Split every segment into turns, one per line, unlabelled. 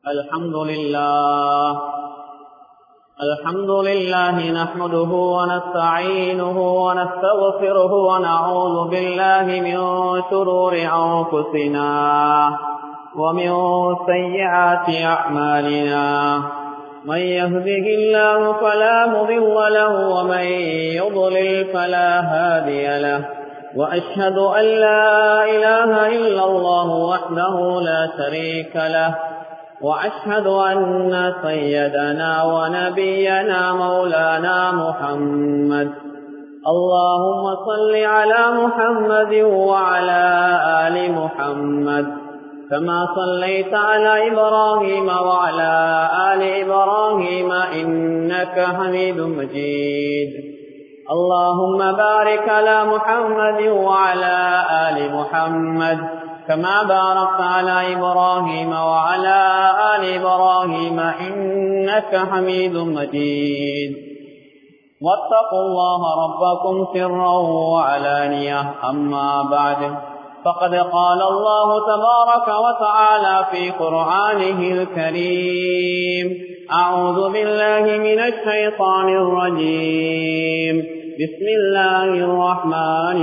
الحمد لله الحمد لله نحمده ونستعينه ونستغفره ونعوذ بالله من شرور أنفسنا ومن سيئات أعمالنا من يهده الله فلا مضل له ومن يضلل فلا هادي له وأشهد أن لا إله إلا الله وحده لا شريك له وأشهد أن سيدنا ونبينا مولانا محمد اللهم صل على محمد وعلى آل محمد كما صليت على إبراهيم وعلى آل إبراهيم إنك حميد مجيد اللهم بارك على محمد وعلى آل محمد كما باركت على إبراهيم وعلى آل إبراهيم إنك حميد مجيد واتقوا الله ربكم سرا وعلانية أما بعد فقد قال الله تبارك وتعالى في قرآنه الكريم أعوذ بالله من الشيطان الرجيم بسم الله الرحمن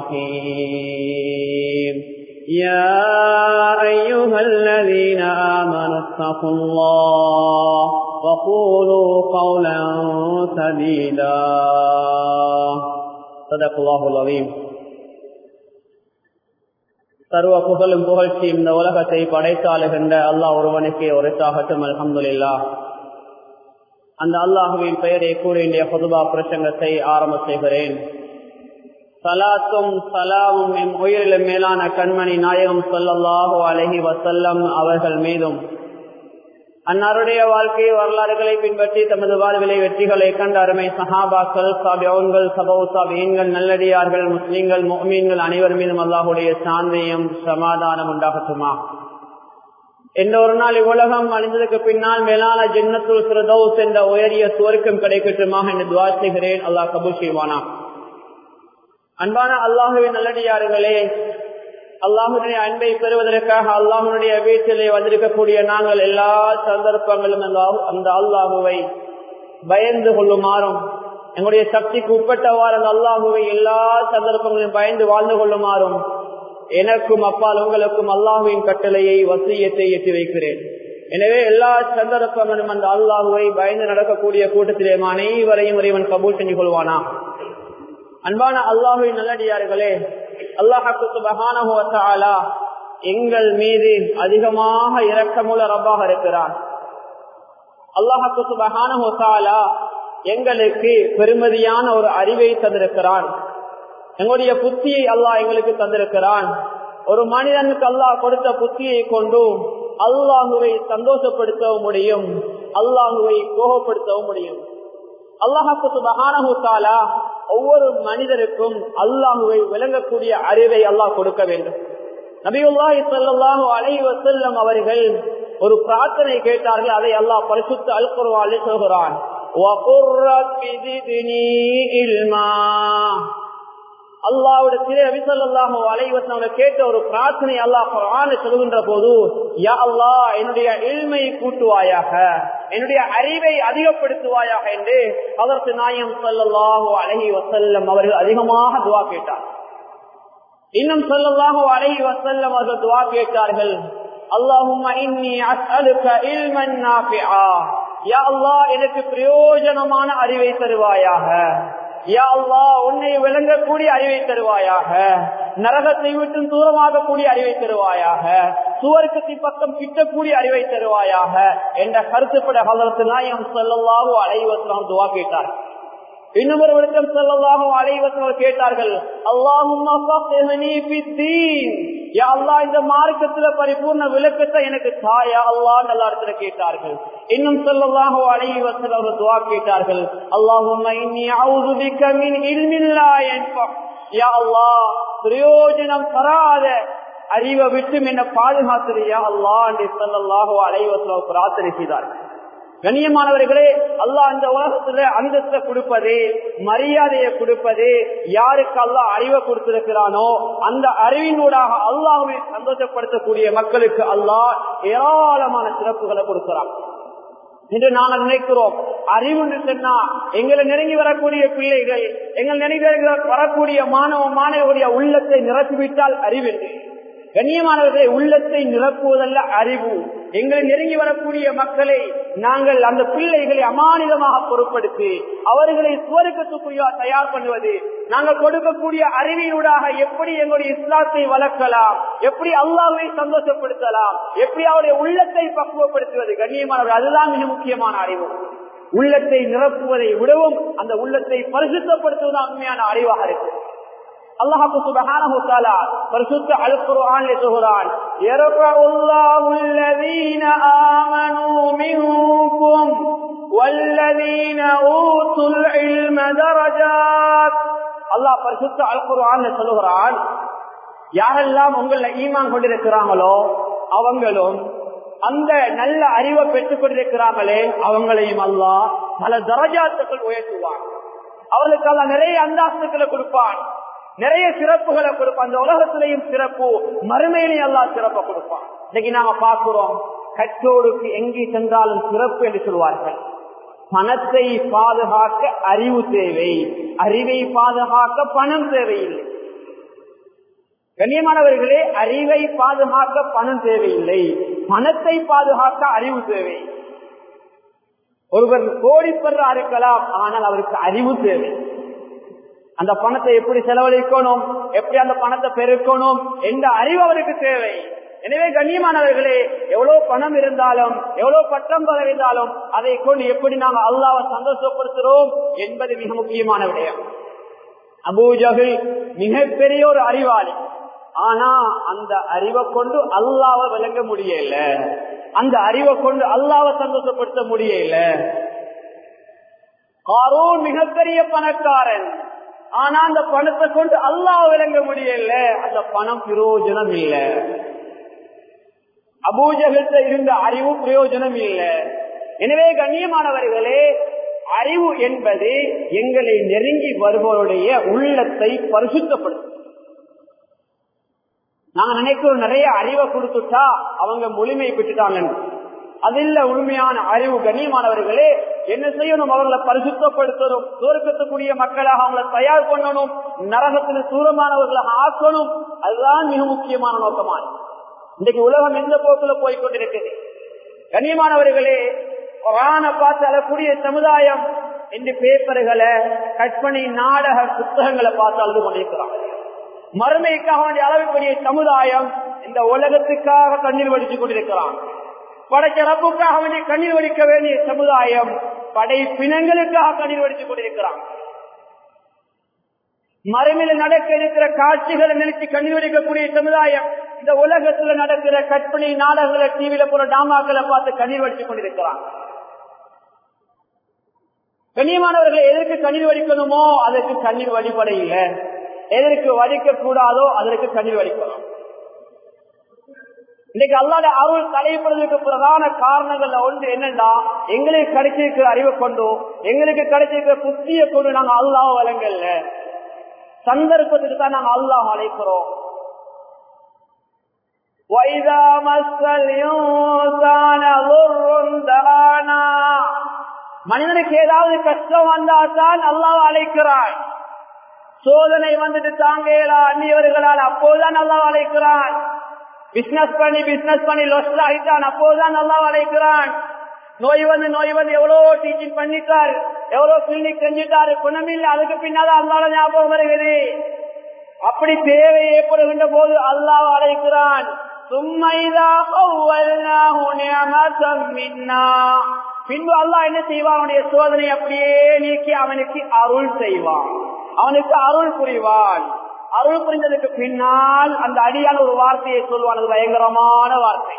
الرحيم يا أيها الذين آمنوا اتقوا الله وقولوا قولا سديدا صدق الله العظيم சர்வ புகழும் புகழ்ச்சி இந்த உலகத்தை படைத்தாளுகின்ற அல்லாஹ் ஒருவனுக்கே ஒரு சாகட்டும் அலமதுல்லா அந்த அல்லாஹுவின் பெயரை கூறிய பொதுபா பிரசங்கத்தை ஆரம்ப செய்கிறேன் சலாத்தும் சலாமும் எம் உயிரிலும் மேலான கண்மணி நாயகம் சொல்லல்லாஹோ அலஹி வசல்லம் அவர்கள் மீதும் அன்னாருடைய வாழ்க்கை வரலாறுகளை பின்பற்றி தமது வாழ்விலை வெற்றிகளை கண்ட அருமை சஹாபாக்கள் சாபியவன்கள் சபௌ சாபியன்கள் நல்லடியார்கள் முஸ்லீம்கள் மோமீன்கள் அனைவர் மீதும் அல்லாஹுடைய சாந்தியம் சமாதானம் உண்டாகட்டுமா எந்த ஒரு நாள் இவ்வுலகம் அழிந்ததுக்கு பின்னால் மேலான ஜென்னத்துல் சிறதௌஸ் என்ற உயரிய சுவர்க்கம் கிடைக்கட்டுமாக என்று துவா செய்கிறேன் அல்லாஹ் கபூல் செய்வானா அன்பான அல்லாஹுவின் நல்லடியார்களே அல்லாஹுடைய அன்பை பெறுவதற்காக அல்லாஹனுடைய வீட்டிலே வந்திருக்கக்கூடிய நாங்கள் எல்லா சந்தர்ப்பங்களும் அந்த அல்லாஹுவை பயந்து கொள்ளுமாறும் எங்களுடைய சக்திக்கு உட்பட்டவாறு அந்த அல்லாஹுவை எல்லா சந்தர்ப்பங்களையும் பயந்து வாழ்ந்து கொள்ளுமாறும் எனக்கும் அப்பால் உங்களுக்கும் அல்லாஹுவின் கட்டளையை வசியத்தை எட்டி வைக்கிறேன் எனவே எல்லா சந்தர்ப்பங்களும் அந்த அல்லாஹுவை பயந்து நடக்கக்கூடிய கூட்டத்திலே அனைவரையும் இறைவன் கபூல் செஞ்சு கொள்வானா அன்பான அல்லாஹுவின் நல்லடியார்களே அல்லாஹாலா எங்கள் மீது அதிகமாக இரக்கமுள்ள ரப்பாக இருக்கிறான் அல்லாஹாலா எங்களுக்கு பெருமதியான ஒரு அறிவை தந்திருக்கிறான் எங்களுடைய புத்தியை அல்லாஹ் எங்களுக்கு தந்திருக்கிறான் ஒரு மனிதனுக்கு அல்லாஹ் கொடுத்த புத்தியை கொண்டு அல்லாஹுவை சந்தோஷப்படுத்தவும் முடியும் அல்லாஹுவை கோபப்படுத்தவும் முடியும் அல்லாஹாலா ஒவ்வொரு மனிதருக்கும் அல்லாஹுவை விளங்கக்கூடிய அறிவை அல்லாஹ் கொடுக்க வேண்டும் நபியுல்லாஹி சல்லாஹூ அலை வசல்லம் அவர்கள் ஒரு பிரார்த்தனை கேட்டார்கள் அதை அல்லாஹ் பரிசுத்த அல்குர்வாலே சொல்கிறான் அல்லாவிடத்திலே அபிசல்லாஹோ அலைவசம் கேட்ட ஒரு பிரார்த்தனை அல்லாஹ் குரான சொல்கின்ற போது யா அல்லா என்னுடைய இல்மை கூட்டுவாயாக என்னுடைய அறிவை அதிகப்படுத்துவாயாக என்று அதற்கு நாயம் சொல்லல்லாஹோ அழகி வசல்லம் அவர்கள் அதிகமாக துவா கேட்டார் இன்னும் சொல்லல்லாஹோ அழகி வசல்லம் அவர்கள் துவா கேட்டார்கள் அல்லாஹும் எனக்கு பிரயோஜனமான அறிவை தருவாயாக யா அல்லா உன்னை விளங்கக்கூடிய அறிவை தருவாயாக நரகத்தை விட்டு தூரமாகக்கூடிய அறிவை தருவாயாக சுவர்க்கத்தின் பக்கம் கிட்டக்கூடிய அறிவை தருவாயாக என்ற கருத்துப்பட காலத்து நாயம் செல்லல்லாவோ அலைவசம் துவா கேட்டார் இன்னும் ஒரு விளக்கம் செல்லல்லாகும் அலைவசம் கேட்டார்கள் அல்லாஹும் அல்லா இந்த மார்க்கத்துல பரிபூர்ண விளக்கத்தை எனக்கு தாயா அல்லா நல்லா இடத்துல கேட்டார்கள் இன்னும் சொல்லலாக அழகி வசல் அவர் துவா கேட்டார்கள் அல்லாஹும் பிரயோஜனம் தராத அறிவை விட்டு என்ன பாதுகாத்துறியா அல்லா என்று சொல்லலாக அலைவசல் பிரார்த்தனை செய்தார்கள் கண்ணியமானவர்களே அல்லாஹ் அந்த உலகத்துல அந்தஸ்தை கொடுப்பது மரியாதையை கொடுப்பது யாருக்கு அல்லாஹ் அறிவை கொடுத்திருக்கிறானோ அந்த அறிவினூடாக அல்லாஹுவை சந்தோஷப்படுத்தக்கூடிய மக்களுக்கு அல்லாஹ் ஏராளமான சிறப்புகளை கொடுக்கிறான் என்று நாங்கள் நினைக்கிறோம் அறிவு என்று சொன்னா எங்களை நெருங்கி வரக்கூடிய பிள்ளைகள் எங்கள் நெருங்கி வரக்கூடிய மாணவ மாணவர்களுடைய உள்ளத்தை நிரப்பிவிட்டால் அறிவென்று கண்ணியமானவர்களை உள்ளத்தை நிரப்புவதல்ல அறிவு எங்களை நெருங்கி வரக்கூடிய மக்களை நாங்கள் அந்த பிள்ளைகளை அமானிதமாக பொருட்படுத்தி அவர்களை சுவருக்கத்துக்குரிய தயார் பண்ணுவது நாங்கள் கொடுக்கக்கூடிய அறிவினூடாக எப்படி எங்களுடைய இஸ்லாத்தை வளர்க்கலாம் எப்படி அல்லாவை சந்தோஷப்படுத்தலாம் எப்படி அவருடைய உள்ளத்தை பக்குவப்படுத்துவது கண்ணியமானவர்கள் அதுதான் மிக முக்கியமான அறிவு உள்ளத்தை நிரப்புவதை விடவும் அந்த உள்ளத்தை பரிசுத்தப்படுத்துவதுதான் உண்மையான அறிவாக இருக்கு அல்லாஹு சுபஹானஹு தஆலா பரிசுத்த அல் குர்ஆனில் சொல்கிறான் யர்ஃபஉல்லாஹு அல்லதீன ஆமனூ மின்கும் வல்லதீன ஊதுல் இல்ம தரஜாத் அல்லாஹ் பரிசுத்த அல் குர்ஆனில் சொல்கிறான் யாரெல்லாம் உங்கள ஈமான் கொண்டிருக்கிறாங்களோ அவங்களும் அந்த நல்ல அறிவை பெற்றுக் கொண்டிருக்கிறாங்களே அவங்களையும் அல்லாஹ் பல தரஜாத்துக்கள் உயர்த்துவான் அவர்களுக்கு அல்ல நிறைய அந்தாஸ்துக்களை கொடுப்பான் நிறைய சிறப்புகளை கொடுப்பான் அந்த உலகத்திலையும் சிறப்பு மறுமையிலையும் எல்லாம் சிறப்பை கொடுப்பான் இன்னைக்கு நாம பார்க்கிறோம் கற்றோருக்கு எங்கே சென்றாலும் சிறப்பு என்று சொல்வார்கள் பணத்தை பாதுகாக்க அறிவு தேவை அறிவை பாதுகாக்க பணம் தேவையில்லை கண்ணியமானவர்களே அறிவை பாதுகாக்க பணம் தேவையில்லை பணத்தை பாதுகாக்க அறிவு தேவை ஒருவர் கோடிப்பெறா இருக்கலாம் ஆனால் அவருக்கு அறிவு தேவை அந்த பணத்தை எப்படி செலவழிக்கணும் எப்படி அந்த பணத்தை பெருக்கணும் என்ற அறிவு அவருக்கு தேவை எனவே கண்ணியமானவர்களே எவ்வளவு பணம் இருந்தாலும் எவ்வளவு பட்டம் பதவி இருந்தாலும் அதை கொண்டு எப்படி நாங்கள் அல்லாவை சந்தோஷப்படுத்துறோம் என்பது மிக முக்கியமான விடயம் அபூஜகில் மிகப்பெரிய ஒரு அறிவாளி ஆனா அந்த அறிவை கொண்டு அல்லாவை விளங்க முடியல அந்த அறிவை கொண்டு அல்லாவை சந்தோஷப்படுத்த முடியல காரூன் மிகப்பெரிய பணக்காரன் ஆனா அந்த பணத்தை கொண்டு அல்லாஹ் விளங்க முடியல அந்த பணம் பிரயோஜனம் இல்ல அபூஜகத்தை இருந்த அறிவு பிரயோஜனம் இல்ல எனவே கண்ணியமானவர்களே அறிவு என்பது எங்களை நெருங்கி வருபவருடைய உள்ளத்தை பரிசுத்தப்படுத்தும் நாங்க நினைக்கிறோம் நிறைய அறிவை கொடுத்துட்டா அவங்க முழுமை பெற்றுட்டாங்க அதில் உண்மையான அறிவு கண்ணியமானவர்களே என்ன செய்யணும் அவர்களை பரிசுத்தப்படுத்தணும் தூரக்கத்தக்கூடிய மக்களாக அவங்களை தயார் பண்ணணும் நரகத்தில் தூரமானவர்களாக ஆக்கணும் அதுதான் மிக முக்கியமான நோக்கமான இன்றைக்கு உலகம் எந்த போக்குல போய்கொண்டிருக்குது கண்ணியமானவர்களே குரான பார்த்து அழக்கூடிய சமுதாயம் இந்த பேப்பர்களை கற்பனை நாடக புத்தகங்களை பார்த்து அழுது கொண்டிருக்கிறாங்க மறுமைக்காக வேண்டிய அளவுக்குரிய சமுதாயம் இந்த உலகத்துக்காக கண்ணீர் வடித்துக் கொண்டிருக்கிறான் படைக்க ரப்புக்காக வேண்டிய கண்ணீர் வடிக்க வேண்டிய சமுதாயம் படை பிணங்களுக்காக கண்ணீர் வடித்துக் கொண்டிருக்கிறான் மறுமையில நடக்க இருக்கிற காட்சிகளை நினைச்சு கண்ணீர் வடிக்கக்கூடிய சமுதாயம் இந்த உலகத்துல நடக்கிற கற்பனை நாடகங்களை டிவியில போற டாமாக்களை பார்த்து கண்ணீர் வடித்துக் கொண்டிருக்கிறான் கண்ணியமானவர்களை எதற்கு கண்ணீர் வடிக்கணுமோ அதற்கு கண்ணீர் வழிபட இல்லை எதற்கு வடிக்க கூடாதோ அதற்கு கண்ணீர் வடிக்கணும் இன்னைக்கு அல்லாத அருள் தலைப்படுவதற்கு பிரதான காரணங்கள்ல ஒன்று என்னன்னா எங்களுக்கு கிடைச்சிருக்கிற அறிவை கொண்டோ எங்களுக்கு கிடைச்சிருக்கிற புத்தியை கொண்டு நாங்க அல்லாஹ் வழங்கல்ல சந்தர்ப்பத்துக்கு தான் நாங்க அல்லாஹ் அழைக்கிறோம் وَإِذَا مَسَّ الْإِنسَانَ ضُرٌّ دَعَانَا மனிதனுக்கு ஏதாவது கஷ்டம் வந்தால்தான் அல்லாஹ் அழைக்கிறாய் சோதனை வந்துட்டு தாங்கலா அந்நியவர்களால் அப்போதுதான் அல்லாஹ் அழைக்கிறான் பிசினஸ் பண்ணி பிசினஸ் பண்ணி லொஸ்ட் ஆகிட்டான் அப்போதுதான் நல்லா அழைக்கிறான் நோய் வந்து நோய் வந்து எவ்வளவு டீச்சிங் பண்ணிட்டாரு எவ்வளவு கிளினிக் செஞ்சுட்டாரு குணமில்லை அதுக்கு பின்னாதான் அல்லாத ஞாபகம் வருகிறது அப்படி தேவை ஏற்படுகின்ற போது அல்லாஹ் அழைக்கிறான் பின்பு அல்லாஹ் என்ன செய்வான் அவனுடைய சோதனை அப்படியே நீக்கி அவனுக்கு அருள் செய்வான் அவனுக்கு அருள் புரிவான் அருள் புரிந்ததுக்கு பின்னால் அந்த அடியான ஒரு வார்த்தையை சொல்வான் அது பயங்கரமான வார்த்தை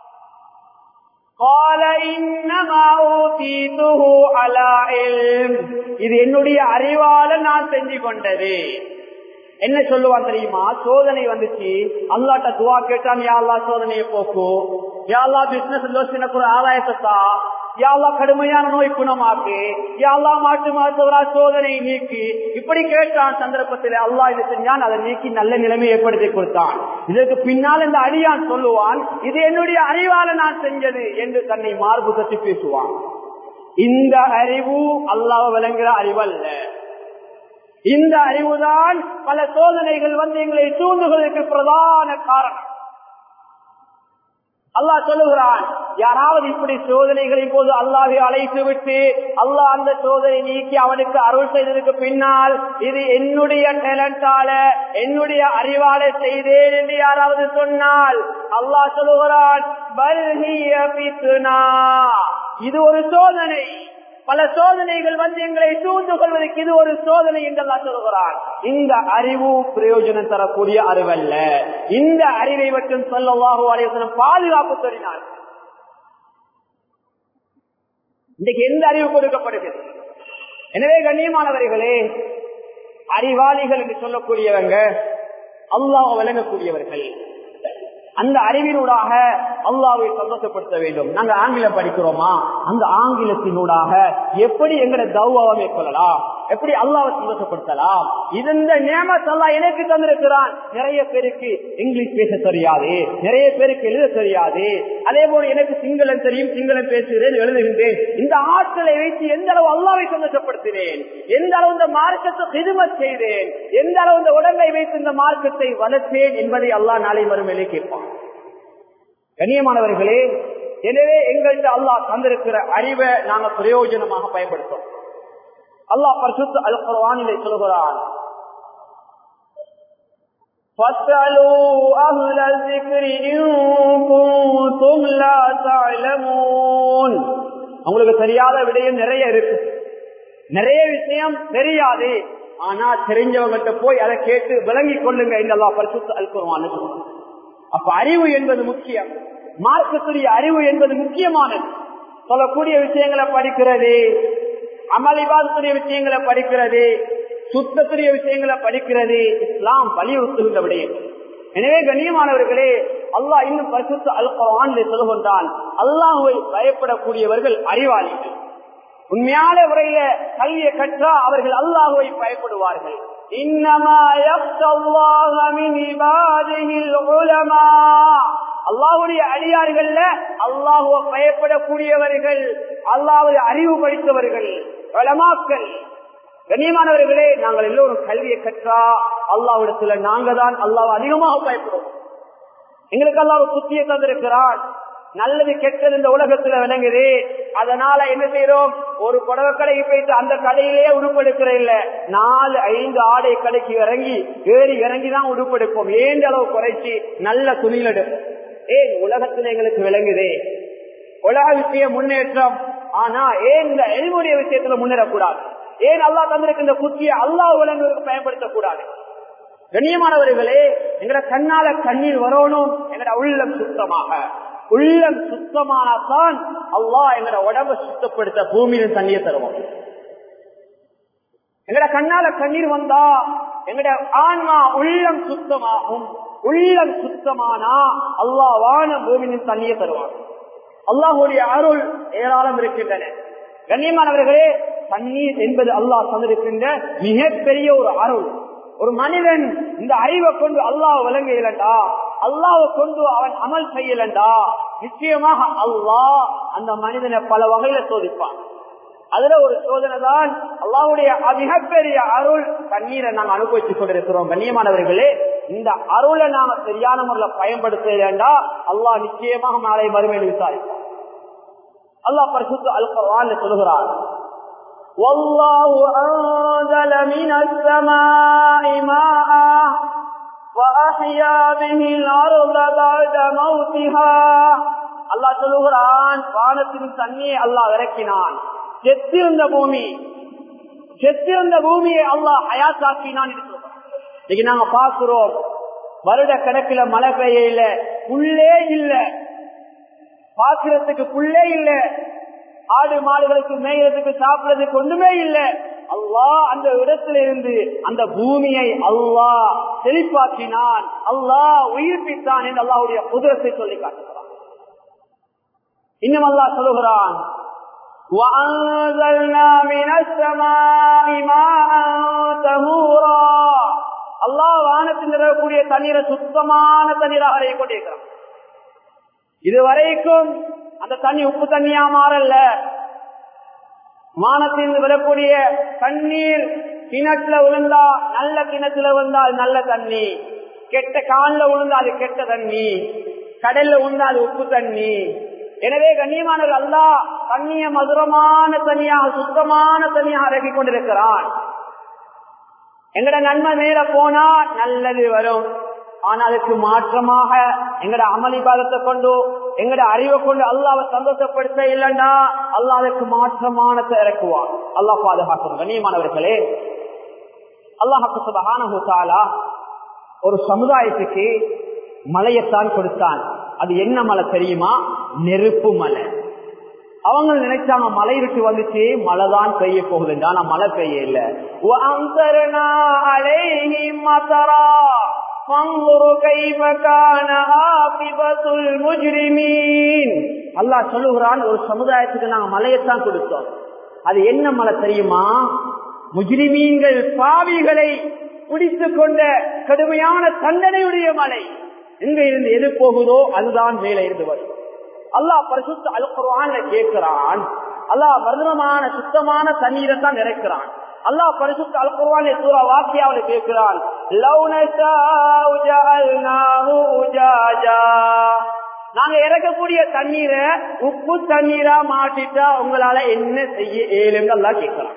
இது என்னுடைய அறிவால நான் செஞ்சு கொண்டது என்ன சொல்லுவான் தெரியுமா சோதனை வந்துச்சு அல்லாட்ட துவா கேட்டான் யாழ்லா சோதனையை போக்கு யாழ்லா பிசினஸ் எனக்கு ஒரு ஆதாயத்தை யாழ்லா கடுமையான நோய் குணமாக்கு யாழ்லா மாட்டு மருத்துவரா சோதனை நீக்கி இப்படி கேட்டான் சந்தர்ப்பத்தில் அல்லாஹ் இது செஞ்சான் அதை நீக்கி நல்ல நிலைமை ஏற்படுத்தி கொடுத்தான் இதற்கு பின்னால் இந்த அடியான் சொல்லுவான் இது என்னுடைய அறிவால நான் செஞ்சது என்று தன்னை மார்பு கட்டி பேசுவான் இந்த அறிவு அல்லாஹ் விளங்குற அறிவல்ல இந்த அறிவுதான் பல சோதனைகள் வந்து எங்களை தூண்டுவதற்கு பிரதான காரணம் அல்லாஹ் சொல்லுகிறான் யாராவது இப்படி சோதனைகளின் போது அல்லாஹை அழைத்து விட்டு அல்லாஹ் அந்த சோதனை நீக்கி அவனுக்கு அருள் செய்ததற்கு பின்னால் இது என்னுடைய டேலண்டால என்னுடைய அறிவால செய்தேன் என்று யாராவது சொன்னால் அல்லாஹ் சொல்லுகிறான் இது ஒரு சோதனை பல சோதனைகள் வந்து எங்களை சூழ்ந்து கொள்வதற்கு இது ஒரு சோதனை என்றெல்லாம் சொல்கிறான் இந்த அறிவு பிரயோஜனம் தரக்கூடிய அறிவல்ல இந்த அறிவை மட்டும் சொல்லவாக அலைவசனம் பாதுகாப்பு தருகிறார் இன்றைக்கு எந்த அறிவு கொடுக்கப்படுகிறது எனவே கண்ணியமானவர்களே அறிவாளிகள் என்று சொல்லக்கூடியவங்க அல்லாஹ் விளங்கக்கூடியவர்கள் அந்த அறிவினூடாக அல்லாவை சந்தோஷப்படுத்த வேண்டும் நாங்க ஆங்கிலம் படிக்கிறோமா அந்த ஆங்கிலத்தினூடாக எப்படி எங்களை தௌவாவை மேற்கொள்ளலாம் எப்படி அல்லாவை சந்தோஷப்படுத்தலாம் இந்த நியமத்தல்லா எனக்கு தந்திருக்கிறான் நிறைய பேருக்கு இங்கிலீஷ் பேச தெரியாது நிறைய பேருக்கு எழுத தெரியாது அதே போல எனக்கு சிங்களம் தெரியும் சிங்களம் பேசுகிறேன் எழுதுகின்றேன் இந்த ஆட்களை வைத்து எந்த அளவு அல்லாவை சந்தோஷப்படுத்தினேன் எந்த அளவு இந்த மார்க்கத்தை சிறுமத் செய்தேன் எந்த அளவு இந்த உடம்பை வைத்து இந்த மார்க்கத்தை வளர்த்தேன் என்பதை அல்லா நாளை மறுமையிலே கேட்பான் கண்ணியமானவர்களே எனவே எங்கள்கிட்ட அல்லாஹ் தந்திருக்கிற அறிவை நாங்க பிரயோஜனமாக பயன்படுத்தோம் அல்லாஹ் பரிசுத்த அல் குர்ஆனிலே சொல்கிறான் فَاسْأَلُوا أَهْلَ الذِّكْرِ إِن كُنتُمْ لَا تَعْلَمُونَ உங்களுக்கு தெரியாத விடயம் நிறைய இருக்கு நிறைய விஷயம் தெரியாது ஆனா தெரிஞ்சவங்ககிட்ட போய் அதை கேட்டு விளங்கிக் கொள்ளுங்க இந்த அல்லாஹ் பரிசுத்த அல் குர்ஆன் அப்ப அறிவு என்பது முக்கியம் மார்க்கத்துடைய அறிவு என்பது முக்கியமானது சொல்லக்கூடிய விஷயங்களை படிக்கிறது அமளிவாதத்துடைய விஷயங்களை படிக்கிறது சுத்தத்துடைய விஷயங்களை படிக்கிறது இஸ்லாம் வலியுறுத்துகின்ற விடயம் எனவே கண்ணியமானவர்களே அல்லாஹ் இன்னும் பரிசுத்த அல்கான் சொல்லுகின்றான் அல்லாஹுவை பயப்படக்கூடியவர்கள் அறிவாளிகள் உண்மையான முறையில கல்வியை கற்றா அவர்கள் அல்லாஹுவை பயப்படுவார்கள் அல்லாஹுடைய அடியார்கள்ல அல்லாஹுவ பயப்படக்கூடியவர்கள் அல்லாஹுடைய அறிவு படித்தவர்கள் வளமாக்கல் கண்ணியமானவர்களே நாங்கள் எல்லோரும் கல்வியை கற்றா அல்லாவிடத்துல நாங்க தான் அல்லாஹ் அதிகமாக பயப்படுவோம் எங்களுக்கு அல்லாஹ் புத்தியை தந்திருக்கிறான் நல்லது கெட்டது இந்த உலகத்துல விளங்குது அதனால என்ன செய்யறோம் ஒரு புடவை கடைக்கு போயிட்டு அந்த கடையிலேயே உடுப்பெடுக்கிற இல்ல நாலு ஐந்து ஆடை கடைக்கு இறங்கி ஏறி இறங்கிதான் உடுப்பெடுப்போம் ஏந்த அளவு குறைச்சி நல்ல துணியில் எடுப்போம் ஏன் உலகத்துல எங்களுக்கு விளங்குதே உலக விஷய முன்னேற்றம் ஆனா ஏன் இந்த எல்முடைய விஷயத்துல முன்னேறக்கூடாது ஏன் அல்லா தந்திருக்கு இந்த புத்திய அல்லா விலங்குகளுக்கு பயன்படுத்தக்கூடாது கண்ணியமானவர்களே எங்கட கண்ணால கண்ணீர் வரணும் எங்கட உள்ளம் சுத்தமாக உள்ளம் சுத்தமானதான் அல்லாஹ் எங்கட உடம்ப சுத்தப்படுத்த பூமியில தண்ணியை தருவோம் எங்கட கண்ணால கண்ணீர் வந்தா எங்கட ஆன்மா உள்ளம் சுத்தமாகும் உள்ளம் சுத்தமானா அல்லாஹ் வான பூமியின் தண்ணியை தருவான் அல்லாஹுடைய அருள் ஏராளம் இருக்கின்றன கண்ணியமானவர்களே தண்ணீர் என்பது அல்லாஹ் தந்திருக்கின்ற மிகப்பெரிய ஒரு அருள் ஒரு மனிதன் இந்த அறிவை கொண்டு அல்லாஹ் விளங்கலண்டா அல்லாவை கொண்டு அவன் அமல் செய்யலண்டா நிச்சயமாக அல்லாஹ் அந்த மனிதனை பல வகையில சோதிப்பான் அதுல ஒரு சோதனை தான் அல்லாவுடைய மிகப்பெரிய அருள் தண்ணீரை நாங்க அனுபவித்துக் கொண்டிருக்கிறோம் கண்ணியமானவர்களே இந்த அருளை நாம சரியான முறையில் பயன்படுத்தலண்டா அல்லாஹ் நிச்சயமாக நாளை மறுமையில் விசாரிப்பான் அல்லாஹ் பரிசுத்து அல்குர்ஆன்ல சொல்கிறான் والله أنزل من السماء ماء وأحيا به الأرض بعد موتها அல்லாஹ் சொல்லுகிறான் வானத்தின் தண்ணியை அல்லாஹ் இறக்கினான் செத்திருந்த பூமி செத்திருந்த பூமியை அல்லாஹ் ஹயாத்தாக்கினான் இன்னைக்கு நாங்க பாக்குறோம் வருட கணக்கில் மழை பெய்ய இல்ல புள்ளே இல்ல பாக்குறதுக்கு புள்ளே இல்ல ஆடு மாடுகளுக்கு மேய்கிறதுக்கு சாப்பிடுறதுக்கு ஒண்ணுமே இல்ல அல்லாஹ் அந்த இடத்துல இருந்து அந்த பூமியை அல்லாஹ் செழிப்பாக்கினான் அல்லாஹ் உயிர்ப்பித்தான் என்று அல்லாஹுடைய குதிரத்தை சொல்லி காட்டுகிறான் இன்னும் அல்லாஹ் சொல்லுகிறான் وأنزلنا من السماء ماء طهورا அல்லாஹ் வானத்தில் இருக்கக்கூடிய தண்ணீரை சுத்தமான தண்ணீராக இறக்கி கொண்டிருக்கிறான் இதுவரைக்கும் அந்த தண்ணி உப்பு தண்ணியா மாறல்ல வானத்தில் விடக்கூடிய தண்ணீர் கிணத்துல விழுந்தா நல்ல கிணத்துல விழுந்தால் நல்ல தண்ணி கெட்ட காலில் விழுந்தா அது கெட்ட தண்ணி கடல்ல விழுந்தா அது உப்பு தண்ணி எனவே கண்ணியமானவர் அல்லா தண்ணிய மதுரமான தண்ணியாக சுத்தமான தண்ணியாக இறக்கி கொண்டிருக்கிறான் எங்கட நன்மை மேல போனா நல்லது வரும் ஆனா அதுக்கு மாற்றமாக எங்கட அமளி பாதத்தை கொண்டு எங்கட அறிவை கொண்டு அல்லாவை சந்தோஷப்படுத்த இல்லைன்னா அல்லா அதுக்கு மாற்றமானத்தை இறக்குவான் அல்லாஹ் பாதுகாக்கணும் கண்ணியமானவர்களே அல்லாஹாக்கு சுபகான ஒரு சமுதாயத்துக்கு மலையத்தான் கொடுத்தான் அது என்ன மலை தெரியுமா நெருப்பு மலை அவங்க நினைச்சாங்க மலை விட்டு வந்துச்சு மழை தான் பெய்ய போகுது ஆனா மழை பெய்ய இல்ல அல்லா சொல்லுகிறான் ஒரு சமுதாயத்துக்கு நாங்க மலையத்தான் கொடுத்தோம் அது என்ன மலை தெரியுமா முஜ்ரிமீன்கள் பாவிகளை குடித்துக் கொண்ட கடுமையான தண்டனையுடைய மலை எங்க இருந்து எது போகுதோ அதுதான் மேல இருந்து வரும் அல்லாஹ் பரிசுத்த அல்குர்வான்ல கேட்கிறான் அல்லாஹ் மருதமான சுத்தமான தண்ணீரை தான் நிறைக்கிறான் அல்லாஹ் பரிசுத்த அல்குர்வான் சூரா வாக்கியாவில் கேட்கிறான் நாங்க இறக்கக்கூடிய தண்ணீரை உப்பு தண்ணீரா மாட்டிட்டா உங்களால என்ன செய்ய ஏழுங்க எல்லாம் கேட்கலாம்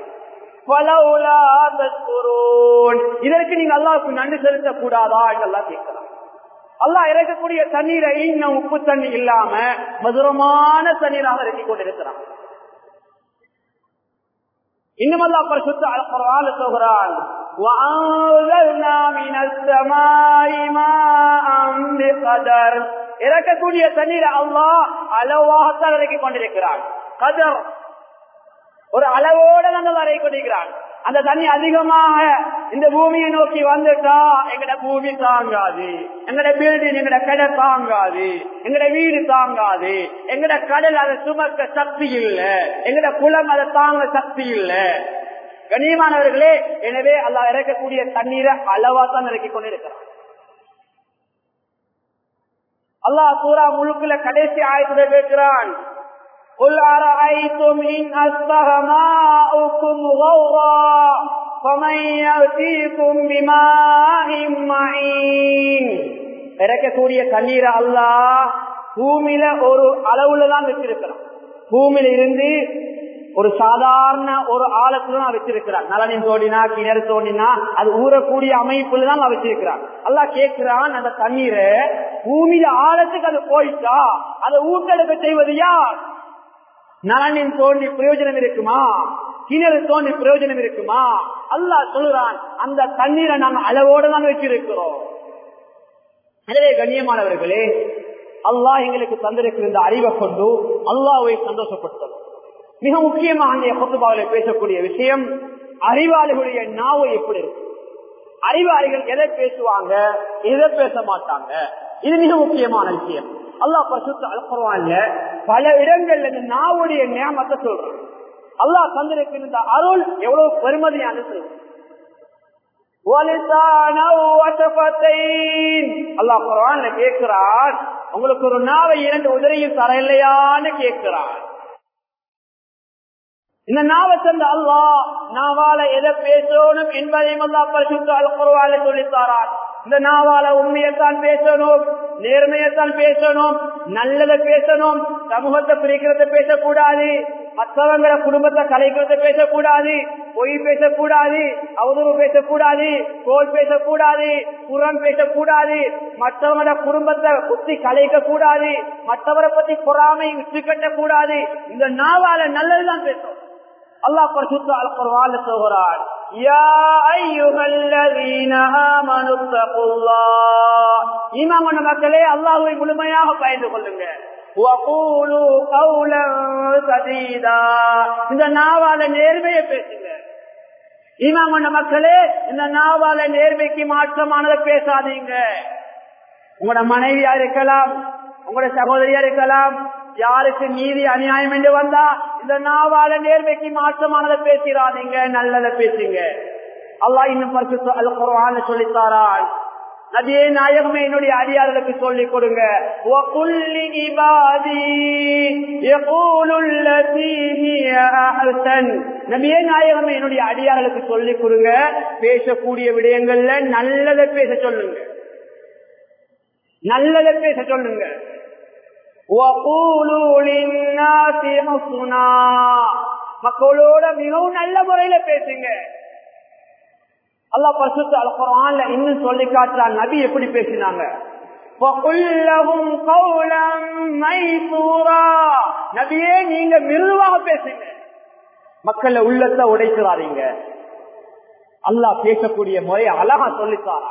இதற்கு நீங்க அல்லாவுக்கு நன்றி செலுத்த கூடாதா என்றெல்லாம் கேட்கலாம் அல்லா இறக்கக்கூடிய தண்ணீரை இன்னும் உப்பு தண்ணி இல்லாம மதுரமான தண்ணீராக இறக்கி கொண்டிருக்கிறான் இன்னும் அல்லா பரிசுத்த அல்குர்ஆன் சொல்கிறான் وَأَنزَلْنَا مِنَ السَّمَاءِ مَاءً بِقَدَرٍ இறக்கக்கூடிய தண்ணீரை அல்லாஹ் அளவாகத்தான் இறக்கி கொண்டிருக்கிறான் கதர் ஒரு அளவோட நாங்கள் வரை கொண்டிருக்கிறான் அந்த தண்ணி அதிகமாக இந்த பூமியை நோக்கி வந்துட்டா எங்கட பூமி தாங்காது எங்கட பில்டிங் எங்கட கடை தாங்காது எங்கட வீடு தாங்காது எங்கட கடல் அதை சுமக்க சக்தி இல்ல எங்கட குளம் அதை தாங்க சக்தி இல்ல கண்ணியமானவர்களே எனவே அல்லா இறக்கக்கூடிய தண்ணீரை அளவா தான் இறக்கி கொண்டிருக்கிறான் அல்லாஹ் சூரா முழுக்குல கடைசி ஆயத்துல கேட்கிறான் قل أرأيتم إن أصبح ماؤكم غورا فمن يأتيكم بماء معين இறக்கக்கூடிய தண்ணீரை அல்லாஹ் பூமியில ஒரு அளவுல தான் வச்சிருக்கிறான் பூமியில இருந்து ஒரு சாதாரண ஒரு ஆழத்துல தான் வச்சிருக்கிறான் நலனின் தோண்டினா கிணறு தோண்டினா அது ஊறக்கூடிய அமைப்புல தான் வச்சிருக்கிறான் அல்லாஹ் கேட்கிறான் அந்த தண்ணீரை பூமியில ஆழத்துக்கு அது போயிட்டா அதை ஊட்டெடுக்க செய்வது யார் நலனின் தோண்டி பிரயோஜனம் இருக்குமா கிணறு தோண்டி பிரயோஜனம் இருக்குமா அல்லா சொல்லுறான் அந்த தண்ணீரை நாங்க அளவோடு தான் வச்சிருக்கிறோம் எனவே கண்ணியமானவர்களே அல்லாஹ் எங்களுக்கு தந்திருக்கிற இந்த அறிவை கொண்டு அல்லாவை சந்தோஷப்படுத்தணும் மிக முக்கியமாக அந்த கொத்துபாவில பேசக்கூடிய விஷயம் அறிவாளிகளுடைய நாவை எப்படி இருக்கு அறிவாளிகள் எதை பேசுவாங்க எதை பேச மாட்டாங்க இது மிக முக்கியமான விஷயம் அல்லாஹ் பரிசுத்த அல்குர்வான்ல பல இடங்கள்ல இந்த நாவுடைய நியமத்தை சொல்றான் அல்லாஹ் தந்திருக்கின்ற அருள் எவ்வளவு பெருமதியான சொல்றான் அல்லாஹ் குரான்ல கேட்கிறான் உங்களுக்கு ஒரு நாவை இரண்டு உதரையும் தர இல்லையான்னு கேட்கிறான் இந்த நாவை தந்த அல்லாஹ் நாவால எதை பேசணும் என்பதையும் அல்லா பரிசுத்த அல்குர்வான்ல சொல்லித்தாரான் இந்த நாவால உண்மையத்தான் பேசணும் நேர்மையத்தான் பேசணும் நல்லதை பேசணும் சமூகத்தை பிரிக்கிறத பேசக்கூடாது மற்றவங்கள குடும்பத்தை கலைக்கிறத பேசக்கூடாது பொய் பேசக்கூடாது அவதூறு பேசக்கூடாது கோல் பேசக்கூடாது புறம் பேசக்கூடாது மற்றவங்கள குடும்பத்தை குத்தி கலைக்க கூடாது மற்றவரை பத்தி பொறாமை விட்டு கட்ட கூடாது இந்த நாவால நல்லதுதான் பேசணும் அல்லாஹ் பரிசுத்த அல் குர்ஆன்ல சொல்கிறான் யா அய்யுஹல்லதீன ஆமனு தகுல்லாஹ் ஈமான் கொண்ட மக்களே அல்லாஹ்வை முழுமையாக பயந்து கொள்ளுங்க வகூலு கௌலன் சதீதா இந்த நாவால நேர்மையை பேசுங்க ஈமான் கொண்ட மக்களே இந்த நாவால நேர்மைக்கு மாற்றமானதை பேசாதீங்க உங்களோட மனைவியா இருக்கலாம் உங்களோட சகோதரியா இருக்கலாம் யாருக்கு நீதி அநியாயம் என்று வந்தா இந்த நாவால நேர்மைக்கு மாற்றமானதை பேசிடாதீங்க நல்லதை பேசுங்க அல்லாஹ் இன்னும் பரிசு அல் குர்ஆன்ல சொல்லித்தாரான் நபியே நாயகமே என்னுடைய அடியார்களுக்கு சொல்லிக் கொடுங்க وَقُلْ لِعِبَادِي يَقُولُوا الَّتِي هِيَ أَحْسَنُ நபியே நாயகமே என்னுடைய அடியார்களுக்கு சொல்லிக் கொடுங்க பேசக்கூடிய விடயங்கள்ல நல்லதை பேச சொல்லுங்க நல்லதை பேச சொல்லுங்க وَقُولُوا لِلنَّاسِ حُسْنًا மக்களோட மிகவும் நல்ல முறையில பேசுங்க அல்லா பரிசுத்த அல் குர்ஆன்ல இன்னும் சொல்லி காட்டுறான் நபி எப்படி பேசினாங்க فَقُلْ لَهُمْ قَوْلًا مَيْسُورًا நபியே நீங்க மிருதுவாக பேசுங்க மக்கள் உள்ளத்தை உடைக்கிறாதீங்க அல்லாஹ் பேசக்கூடிய முறை அழகா சொல்லித்தாரா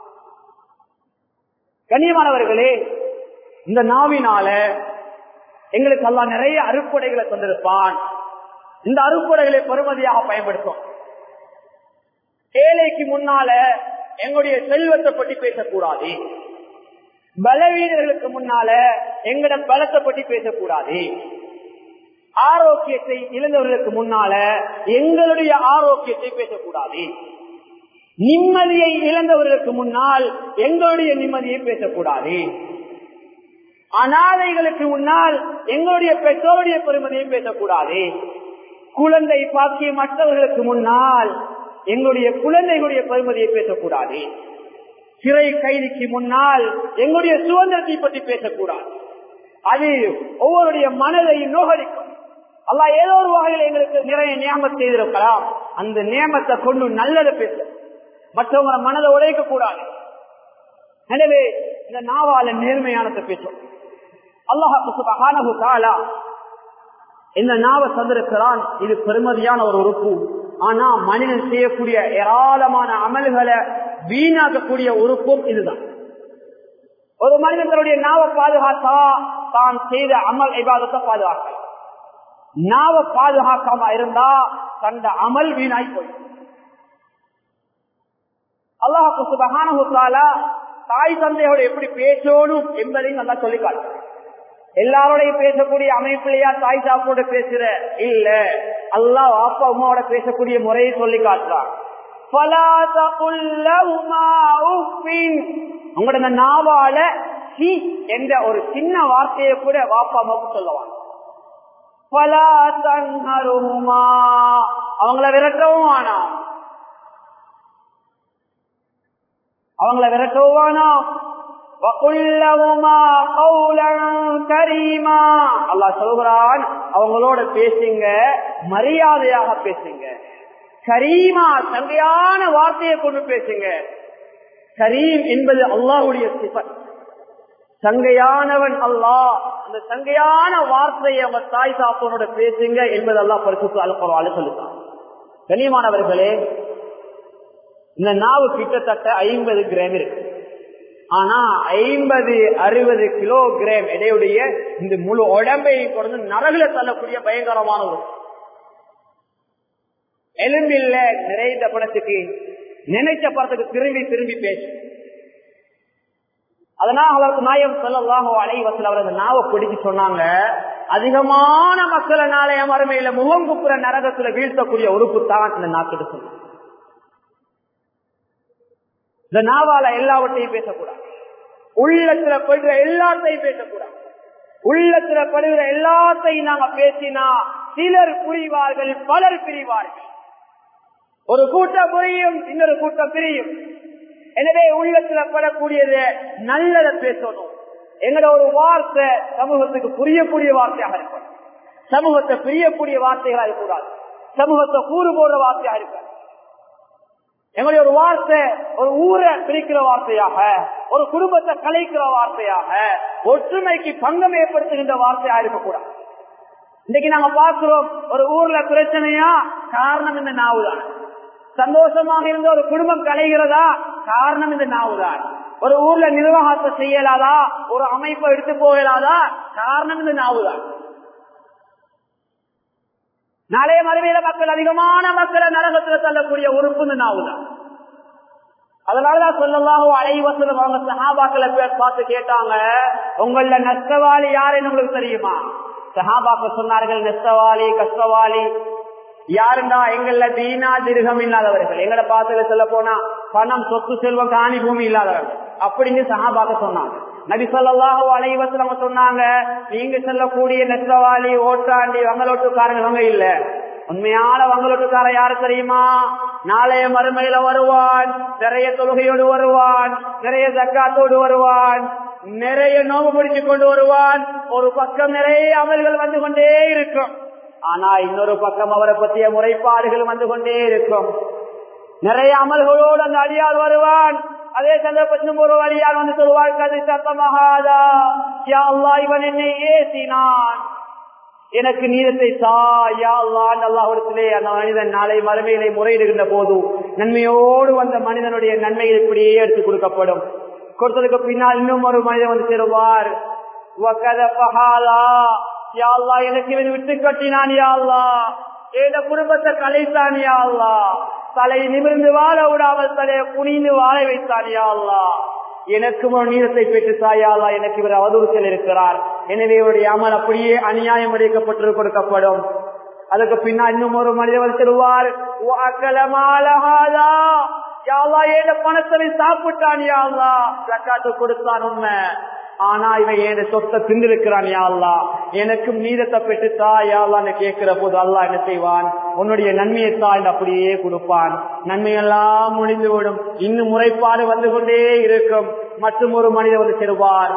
கண்ணியமானவர்களே இந்த நாவினால எங்களுக்கு எல்லாம் நிறைய அறுப்படைகளை தந்திருப்பான் இந்த அறுப்படைகளை பெருமதியாக பயன்படுத்தும் ஏழைக்கு முன்னால எங்களுடைய செல்வத்தை பற்றி பேசக்கூடாது பலவீனர்களுக்கு முன்னால எங்கட பலத்தை பற்றி பேசக்கூடாது ஆரோக்கியத்தை இழந்தவர்களுக்கு முன்னால எங்களுடைய ஆரோக்கியத்தை பேசக்கூடாது நிம்மதியை இழந்தவர்களுக்கு முன்னால் எங்களுடைய நிம்மதியை பேசக்கூடாது அனாதைகளுக்கு முன்னால் எங்களுடைய பெற்றோருடைய பெருமதியை பேசக்கூடாது குழந்தை பாக்கிய மற்றவர்களுக்கு முன்னால் எங்களுடைய குழந்தைகளுடைய பெருமதியை பேசக்கூடாது சிறை கைதிக்கு முன்னால் எங்களுடைய சுதந்திரத்தை பற்றி பேசக்கூடாது அது ஒவ்வொருடைய மனதையும் நோகடிக்கும் அல்லா ஏதோ ஒரு வகையில் எங்களுக்கு நிறைய நியமம் செய்திருக்கலாம் அந்த நியமத்தை கொண்டு நல்லதை பேச மற்றவங்க மனதை உடைக்க கூடாது எனவே இந்த நாவால நேர்மையானதை பேசும் அல்லாஹு இந்த நாவை தந்திருக்கிறான் இது பெருமதியான ஒரு உறுப்பு ஆனா மனிதன் செய்யக்கூடிய ஏராளமான அமல்களை வீணாக்கக்கூடிய உறுப்பும் இதுதான் ஒரு மனிதன் தன்னுடைய நாவை பாதுகாத்தா தான் செய்த அமல் விவாதத்தை பாதுகாக்கலாம் நாவை பாதுகாக்காம இருந்தா தந்த அமல் வீணாய் போய் அல்லாஹு சுபகான தாய் தந்தையோட எப்படி பேசணும் என்பதையும் நல்லா சொல்லி காட்டுறேன் எல்லாரோடையும் பேசக்கூடிய அமைப்பிலையா தாய் சாப்போட பேசுற இல்ல அல்லாஹ் அப்பா அம்மாவோட பேசக்கூடிய முறையை சொல்லி காட்டுறான் உங்களோட நாவால சி என்ற ஒரு சின்ன வார்த்தையை கூட வாப்பா அம்மாவுக்கு சொல்லுவாங்க அவங்கள விரட்டவும் வேணாம் அவங்கள விரட்டவும் வேணாம் சொல்கிறான் அவங்களோட பேசுங்க மரியாதையாக பேசுங்க கரீமா சங்கையான வார்த்தையை கொண்டு பேசுங்க கரீம் என்பது அல்லாஹுடைய சிபன் சங்கையானவன் அல்லாஹ் அந்த சங்கையான வார்த்தையை அவர் தாய் சாப்பனோட பேசுங்க என்பது அல்லா பரிசுத்து அல்பரவால சொல்லுதான் கனியமானவர்களே இந்த நாவு கிட்டத்தட்ட ஐம்பது கிராம் இருக்கு ஆனா ஐம்பது அறுபது கிலோகிராம் எடையுடைய இந்த முழு உடம்பை கொடுத்து நரகுல தள்ளக்கூடிய பயங்கரமான ஒரு எலும்பில்ல நிறைந்த படத்துக்கு நினைச்ச படத்துக்கு திரும்பி திரும்பி பேசு அதனால அவருக்கு நாயம் சொல்லலாம் அலைவசல் அவர் அந்த நாவை பிடிச்சு சொன்னாங்க அதிகமான மக்களை நாளைய மறுமையில முகங்குப்புற நரகத்துல வீழ்த்தக்கூடிய உறுப்பு தான் இந்த நாட்டுக்கு சொன்னாங்க இந்த நாவால எல்லாவற்றையும் பேசக்கூடாது உள்ளத்துல படுகிற எல்லாத்தையும் பேசக்கூடாது உள்ளத்துல படுகிற எல்லாத்தையும் நாங்க பேசினா சிலர் புரிவார்கள் பலர் பிரிவார்கள் ஒரு கூட்டம் புரியும் இன்னொரு கூட்டம் பிரியும் எனவே உள்ளத்துல படக்கூடியது நல்லதை பேசணும் எங்கட ஒரு வார்த்தை சமூகத்துக்கு புரியக்கூடிய வார்த்தையாக இருக்கணும் சமூகத்தை பிரியக்கூடிய வார்த்தைகளா இருக்கக்கூடாது சமூகத்தை கூறு போடுற வார்த்தையாக இருக்காது எங்களுடைய ஒரு வார்த்தை ஒரு ஊரை பிரிக்கிற வார்த்தையாக ஒரு குடும்பத்தை கலைக்கிற வார்த்தையாக ஒற்றுமைக்கு பங்கம் ஏற்படுத்துகின்ற வார்த்தையா இருக்கக்கூடாது இன்னைக்கு நாங்க பார்க்கிறோம் ஒரு ஊர்ல பிரச்சனையா காரணம் இந்த நாவுதான் சந்தோஷமாக இருந்த ஒரு குடும்பம் கலைகிறதா காரணம் இந்த நாவுதான் ஒரு ஊர்ல நிர்வாகத்தை செய்யலாதா ஒரு அமைப்பை எடுத்து போகலாதா காரணம் இந்த நாவுதான் நாளைய மறுமையில மக்கள் அதிகமான மக்களை நரகத்துல தள்ளக்கூடிய உறுப்பு இந்த நாவுதான் அதனாலதான் சொல்லலாக அலைவசலம் அவங்க சகாபாக்களை பேர் பார்த்து கேட்டாங்க உங்கள நஷ்டவாளி யாருன்னு உங்களுக்கு தெரியுமா சஹாபாக்கள் சொன்னார்கள் நஷ்டவாளி கஷ்டவாளி யாருண்டா எங்கள தீனா திருகம் இல்லாதவர்கள் எங்கட பாத்துல சொல்ல போனா பணம் சொத்து செல்வம் காணி பூமி இல்லாதவர்கள் அப்படின்னு சஹாபாக்க சொன்னாங்க நபி சொல்லாஹு அலைவசம் சொன்னாங்க நீங்க சொல்லக்கூடிய நெற்றவாளி ஓட்டாண்டி வங்களோட்டுக்காரங்க இவங்க இல்ல உண்மையான வங்களோட்டுக்கார யாரு தெரியுமா நாளைய மறுமையில வருவான் நிறைய தொழுகையோடு வருவான் நிறைய ஜக்காத்தோடு வருவான் நிறைய நோவு பிடிச்சு கொண்டு வருவான் ஒரு பக்கம் நிறைய அமல்கள் வந்து கொண்டே இருக்கும் ஆனா இன்னொரு பக்கம் அவரை பற்றிய முறைப்பாடுகள் வந்து கொண்டே இருக்கும் நிறைய அமல்களோடு அந்த அடியார் வருவான் அதே சந்தர்ப்பத்திலும் ஒரு அடியார் வந்து சொல்வார் கதை சத்தமகாதா யா அல்லாஹ் இவன் என்னை ஏசினான் எனக்கு நீதத்தை தா யா அல்லாஹ் அல்லாஹிடத்திலே அந்த மனிதன் நாளை மறுமையிலே முறையிடுகின்ற போது நன்மையோடு வந்த மனிதனுடைய நன்மைகள் இப்படியே எடுத்து கொடுக்கப்படும் கொடுத்ததுக்கு பின்னால் இன்னும் ஒரு மனிதன் வந்து சேருவார் யாழ்லா எனக்கு இவன் விட்டு கட்டினான் யாழ்லா ஏத குடும்பத்தை கலைத்தான் யாழ்லா தலை நிமிர்ந்து வாழ விடாமல் தலையை குனிந்து வாழ வைத்தான் யாழ்லா எனக்கு ஒரு நீதத்தை பெற்று தாயாளா எனக்கு இவர் அவதூறுத்தில் இருக்கிறார் எனவே இவருடைய அமல் அப்படியே அநியாயம் அடைக்கப்பட்டு கொடுக்கப்படும் அதுக்கு பின்னால் இன்னும் ஒரு மனிதர் செல்வார் யாழ்லா ஏத பணத்தை சாப்பிட்டான் யாழ்லா ஜக்காத்து கொடுத்தான் உண்மை ஆனா இவன் என் சொத்தை திண்டிருக்கிறான் யாழ்லா எனக்கும் நீதத்தை பெற்று தா யாழ்லான்னு கேட்கிற போது அல்லா என்ன செய்வான் உன்னுடைய நன்மையை தான் அப்படியே கொடுப்பான் நன்மையெல்லாம் முடிந்துவிடும் இன்னும் முறைப்பாடு வந்து கொண்டே இருக்கும் மற்றும் ஒரு மனிதர் வந்து செல்வார்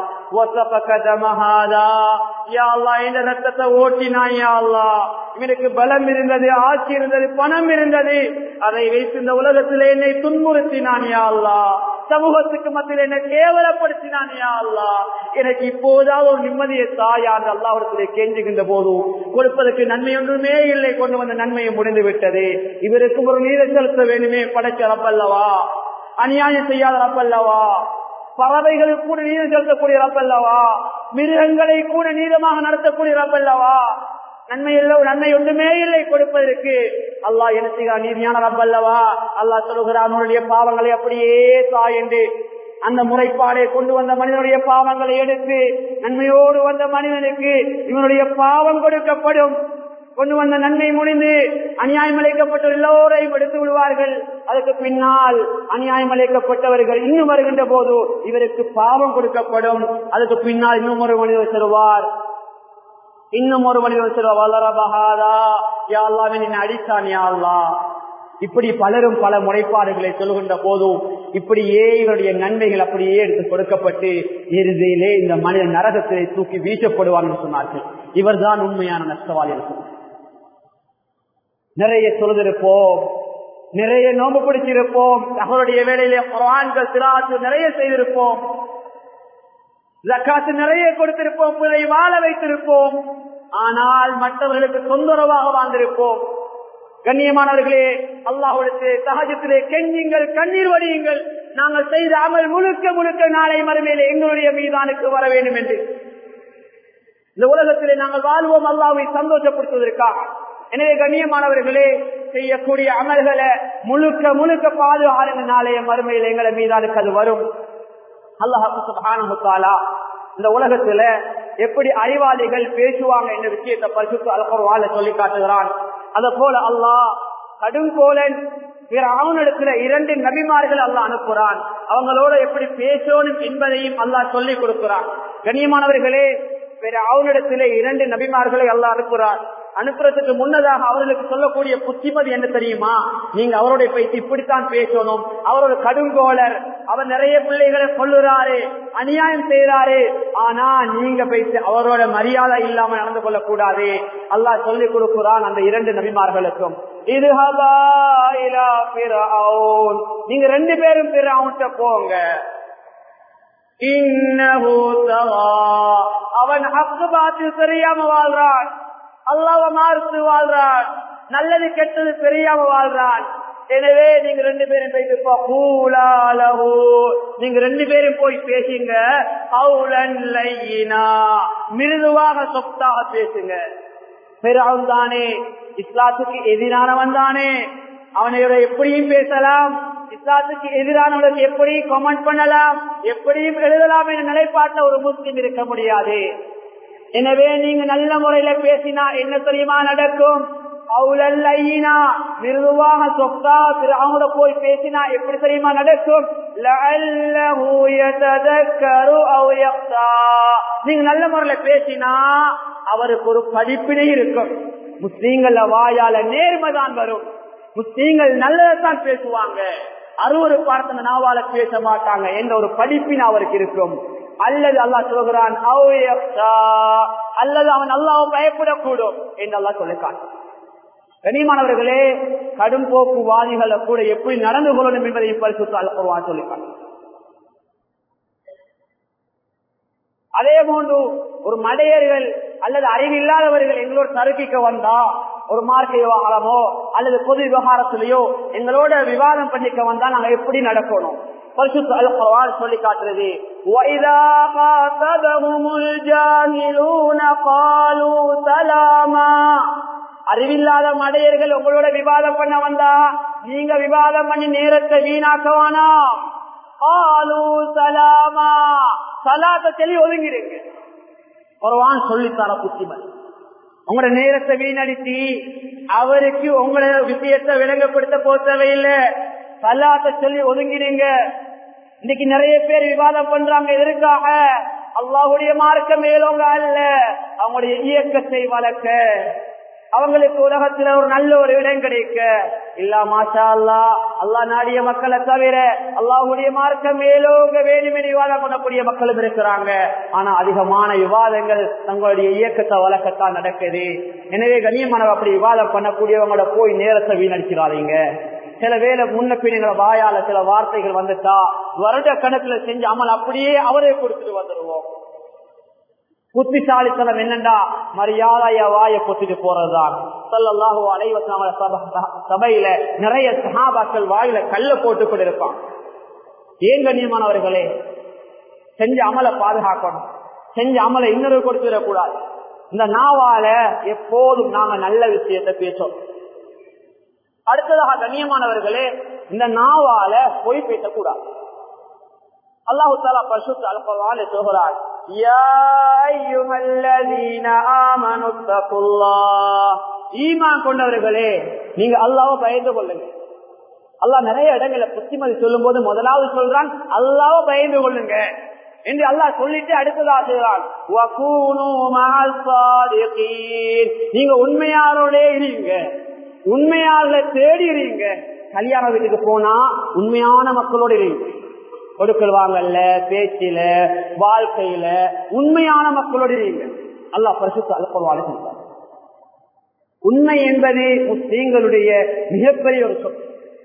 ரத்தத்தை ஓட்டினான் யாழ்லா இவனுக்கு பலம் இருந்தது ஆட்சி இருந்தது பணம் இருந்தது அதை வைத்து இந்த உலகத்தில் என்னை துன்புறுத்தினான் யாழ்லா சமூகத்துக்கு மத்தியில் என்ன கேவலப்படுத்தினான் அல்லா எனக்கு இப்போதாவது ஒரு நிம்மதியை தாயார் அல்லாவிடத்திலே கெஞ்சுகின்ற போது கொடுப்பதற்கு நன்மை ஒன்றுமே இல்லை கொண்டு வந்த நன்மையை முடிந்து விட்டது இவருக்கும் ஒரு நீரை செலுத்த வேண்டுமே படைச்ச ரப்பல்லவா அநியாயம் செய்யாத ரப்பல்லவா பறவைகளுக்கு கூட நீதம் செலுத்தக்கூடிய ரப்பல்லவா மிருகங்களை கூட நீதமாக நடத்தக்கூடிய ரப்பல்லவா நன்மை இல்லை நன்மை ஒன்றுமே இல்லை கொடுப்பதற்கு அல்லாஹ் என்ன செய்கிறான் நீதியான ரப்பல்லவா அல்லாஹ் சொல்லுகிறான் அவனுடைய பாவங்களை அப்படியே தா என்று அந்த முறைப்பாடை கொண்டு வந்த மனிதனுடைய பாவங்களை எடுத்து நன்மையோடு வந்த மனிதனுக்கு இவனுடைய பாவம் கொடுக்கப்படும் கொண்டு வந்த நன்மை முடிந்து அநியாயம் அழைக்கப்பட்ட எல்லோரையும் எடுத்து விடுவார்கள் அதுக்கு பின்னால் அநியாயம் அழைக்கப்பட்டவர்கள் இன்னும் வருகின்ற போது இவருக்கு பாவம் கொடுக்கப்படும் அதுக்கு பின்னால் இன்னும் ஒரு மனிதர் செல்வார் இன்னும் ஒரு மனிதன் சொல்ல வளரபகாதா யாழ்லா என்னை அடித்தான் யாழ்லா இப்படி பலரும் பல முறைப்பாடுகளை சொல்லுகின்ற போதும் இப்படியே இவருடைய நன்மைகள் அப்படியே எடுத்து கொடுக்கப்பட்டு இறுதியிலே இந்த மனிதன் நரகத்திலே தூக்கி வீசப்படுவார் என்று சொன்னார்கள் இவர்தான் உண்மையான நஷ்டவாளி சொன்னார் நிறைய சொல்லிருப்போம் நிறைய நோம்பு பிடிச்சிருப்போம் அவருடைய வேலையிலே குரான்கள் திராத்து நிறைய செய்திருப்போம் ஜக்காத்து நிறைய கொடுத்திருப்போம் பிள்ளை வாழ வைத்திருப்போம் ஆனால் மற்றவர்களுக்கு தொந்தரவாக வாழ்ந்திருப்போம் கண்ணியமானவர்களே அல்லாஹுடைய சகஜத்திலே கெஞ்சுங்கள் கண்ணீர் வடியுங்கள் நாங்கள் செய்த அமல் முழுக்க முழுக்க நாளை மறுமையிலே எங்களுடைய மீதானுக்கு வர வேண்டும் என்று இந்த உலகத்திலே நாங்கள் வாழ்வோம் அல்லாவை சந்தோஷப்படுத்துவதற்காக எனவே கண்ணியமானவர்களே செய்யக்கூடிய அமல்களை முழுக்க முழுக்க பாதுகாருங்க நாளைய மறுமையில் எங்களை மீதானுக்கு அது வரும் அல்லாஹாலா இந்த உலகத்துல எப்படி அறிவாளிகள் பேசுவாங்க என்ற விஷயத்தை பரிசுத்து அல்பர்வால சொல்லி காட்டுகிறான் அத போல அல்லாஹ் கடுங்கோலன் பிற அவனிடத்துல இரண்டு நபிமார்கள் அல்லாஹ் அனுப்புறான் அவங்களோட எப்படி பேசணும் என்பதையும் அல்லாஹ் சொல்லி கொடுக்கிறான் கண்ணியமானவர்களே பிற அவனிடத்துல இரண்டு நபிமார்களை அல்லாஹ் அனுப்புறான் அனுப்புறதுக்கு முன்னதாக அவர்களுக்கு சொல்லக்கூடிய புத்திமதி என்ன தெரியுமா நீங்க அவருடைய பேசி இப்படித்தான் பேசணும் அவரோட கடுங்கோலர் அவர் நிறைய பிள்ளைகளை கொள்ளுறாரு அநியாயம் செய்யறாரு ஆனா நீங்க பேசி அவரோட மரியாதை இல்லாம நடந்து கொள்ள கூடாது அல்லாஹ் சொல்லிக் கொடுக்கிறான் அந்த இரண்டு நபிமார்களுக்கும் இது நீங்க ரெண்டு பேரும் பிற அவன்கிட்ட போங்க அவன் ஹக்கு பார்த்து தெரியாம வாழ்றான் அல்லாவ மாறுத்து வாழ்றான் நல்லது கெட்டது தெரியாம வாழ்றான் எனவே நீங்க ரெண்டு பேரும் நீங்க ரெண்டு பேரும் போய் பேசுங்க மிருதுவாக சொத்தாக பேசுங்க பெருவன் தானே இஸ்லாத்துக்கு எதிரானவன் தானே அவனை எப்படியும் பேசலாம் இஸ்லாத்துக்கு எதிரானவர்களுக்கு எப்படி கமெண்ட் பண்ணலாம் எப்படியும் எழுதலாம் என்ற நிலைப்பாட்டில் ஒரு முஸ்லிம் இருக்க முடியாது எனவே நீங்க நல்ல முறையில பேசினா என்ன தெரியுமா நடக்கும் அவுலல்லையினா மிருதுவாக சொக்கா திரு அவங்கள போய் பேசினா எப்படி தெரியுமா நடக்கும் லஅல்லஹு யததக்கரு அவ் யக்தா நீங்க நல்ல முறையில பேசினா அவருக்கு ஒரு படிப்பினை இருக்கும் முஸ்லீம்கள வாயால நேர்மைதான் வரும் முஸ்லீம்கள் நல்லதான் பேசுவாங்க அறுவரு பார்த்த நாவால பேச மாட்டாங்க என்ற ஒரு படிப்பின் அவருக்கு இருக்கும் அல்லது அல்லாஹ் சொல்கிறான் அவ் யக்தா அல்லது அவன் அல்லாஹ் பயப்படக்கூடும் என்று அல்லாஹ் சொல்லிக்கான் கனிமானவர்களே கடும் போக்குவாதிகளை கூட எப்படி நடந்து கொள்ளணும் என்பதை பரிசுத்த அல்பருவான் சொல்லிப்பாங்க அதே போன்று ஒரு மடையர்கள் அல்லது அறிவில்லாதவர்கள் எங்களோட தருக்கிக்க வந்தா ஒரு மார்க்க விவகாரமோ அல்லது பொது விவகாரத்திலேயோ எங்களோட விவாதம் பண்ணிக்க வந்தா நாங்க எப்படி நடக்கணும் பரிசுத்த அல்பருவான் சொல்லி காட்டுறது وَإِذَا خَاطَبَهُمُ الْجَاهِلُونَ قَالُوا سَلَامًا அறிவில்லாத மடையர்கள் உங்களோட விவாதம் பண்ண வந்தா நீங்க விவாதம் பண்ணி நேரத்தை வீணாக்கவானா ஆலு சலாமா சலாத்தை சொல்லி ஒதுங்கிடுங்க குறவான் சொல்லித்தார புத்திமன் உங்களோட நேரத்தை வீணடித்து அவருக்கு உங்களோட விஷயத்தை விளங்கப்படுத்த போக தேவையில்லை சலாத்தை சொல்லி ஒதுங்கிடுங்க இன்னைக்கு நிறைய பேர் விவாதம் பண்றாங்க எதற்காக அல்லாஹுடைய மார்க்க மேலோங்க அல்ல அவங்களுடைய இயக்கத்தை வளர்க்க அவங்களுக்கு உலகத்துல ஒரு நல்ல ஒரு இடம் கிடைக்க இல்ல மாஷா அல்லா அல்லா நாடிய மக்களை தவிர அல்லாஹுடைய மார்க்க மேலோங்க வேணுமே விவாதம் பண்ணக்கூடிய மக்களும் இருக்கிறாங்க ஆனா அதிகமான விவாதங்கள் தங்களுடைய இயக்கத்தை வளர்க்கத்தான் நடக்குது எனவே கண்ணியமானவ அப்படி விவாதம் பண்ணக்கூடியவங்கள போய் நேரத்தை வீணடிக்கிறாதீங்க சில வேலை முன்ன பின்ன வாயால சில வார்த்தைகள் வந்துட்டா வருட கணக்குல செஞ்சு அமல் அப்படியே அவரே கொடுத்துட்டு வந்துடுவோம் புத்திசாலித்தனம் என்னண்டா மரியாதைய வாய பொத்திட்டு போறதுதான் சொல்லல்லாஹோ அலைவச சபையில நிறைய சகாபாக்கள் வாயில கல்ல போட்டு கொண்டிருப்பான் ஏன் கண்ணியமானவர்களே செஞ்ச அமலை பாதுகாக்கணும் செஞ்ச அமலை இன்னொரு கொடுத்துடக்கூடாது இந்த நாவால எப்போதும் நாங்க நல்ல விஷயத்தை பேசோம் அடுத்ததாக கண்ணியமானவர்களே இந்த நாவால பொய் பேசக்கூடாது அல்லாஹு தாலா பசுத்து அல்பவால சொல்கிறார் ஈமான் கொண்டவர்களே நீங்க அல்லாவ பயந்து கொள்ளுங்க அல்லாஹ் நிறைய இடங்களை புத்திமதி சொல்லும் போது முதலாவது சொல்றான் அல்லாவ பயந்து கொள்ளுங்க என்று அல்லாஹ் சொல்லிட்டு அடுத்ததா சொல்றான் நீங்க உண்மையாரோட இருங்க உண்மையாள தேடி இருங்க கல்யாண வீட்டுக்கு போனா உண்மையான மக்களோட இருங்க கொடுக்கல் வாங்கல்ல பேச்சில வாழ்க்கையில உண்மையான மக்களோட இருங்க அல்லா பரிசுத்து அல்பவாழ சொல்றார் உண்மை என்பது முஸ்லீம்களுடைய மிகப்பெரிய ஒரு சொல்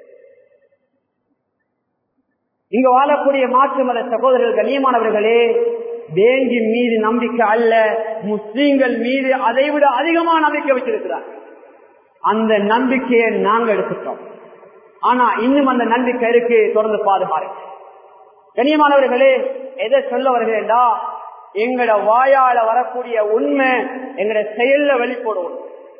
இங்க வாழக்கூடிய மாற்று மத சகோதரர்கள் கண்ணியமானவர்களே வேங்கி மீது நம்பிக்கை அல்ல முஸ்லீம்கள் மீது அதை விட அதிகமா நம்பிக்கை வச்சிருக்கிறார் அந்த நம்பிக்கையை நாங்க எடுத்துட்டோம் ஆனா இன்னும் அந்த நம்பிக்கை இருக்கு தொடர்ந்து பாதுகாப்பு கண்ணியமானவர்களே எதை சொல்ல வருகிறேன்டா எங்கட வாயால வரக்கூடிய உண்மை எங்கட செயல்ல வெளிப்படுவோம்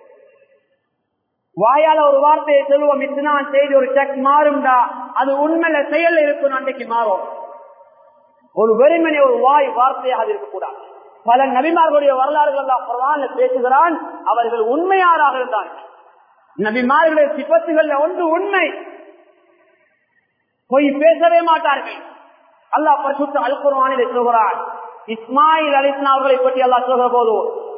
வாயால ஒரு வார்த்தையை சொல்லுவோம் இதுதான் செய்தி ஒரு செக் மாறும்டா அது உண்மையில செயல் இருக்கும் அன்றைக்கு மாறும் ஒரு வெறுமனை ஒரு வாய் வார்த்தையாக இருக்கக்கூடாது பல நபிமார்களுடைய வரலாறுகள் எல்லாம் குரான்ல பேசுகிறான் அவர்கள் உண்மையாராக இருந்தார்கள் நபிமார்களுடைய சிபத்துகள்ல ஒன்று உண்மை பொய் பேசவே மாட்டார்கள் அல்லாஹ் பரிசுத்த அல்குர்வானில் சொல்கிறார் இஸ்மாயில் அலிஸ்லாம் அவர்களை பற்றி அல்லாஹ் சொல்கிற போது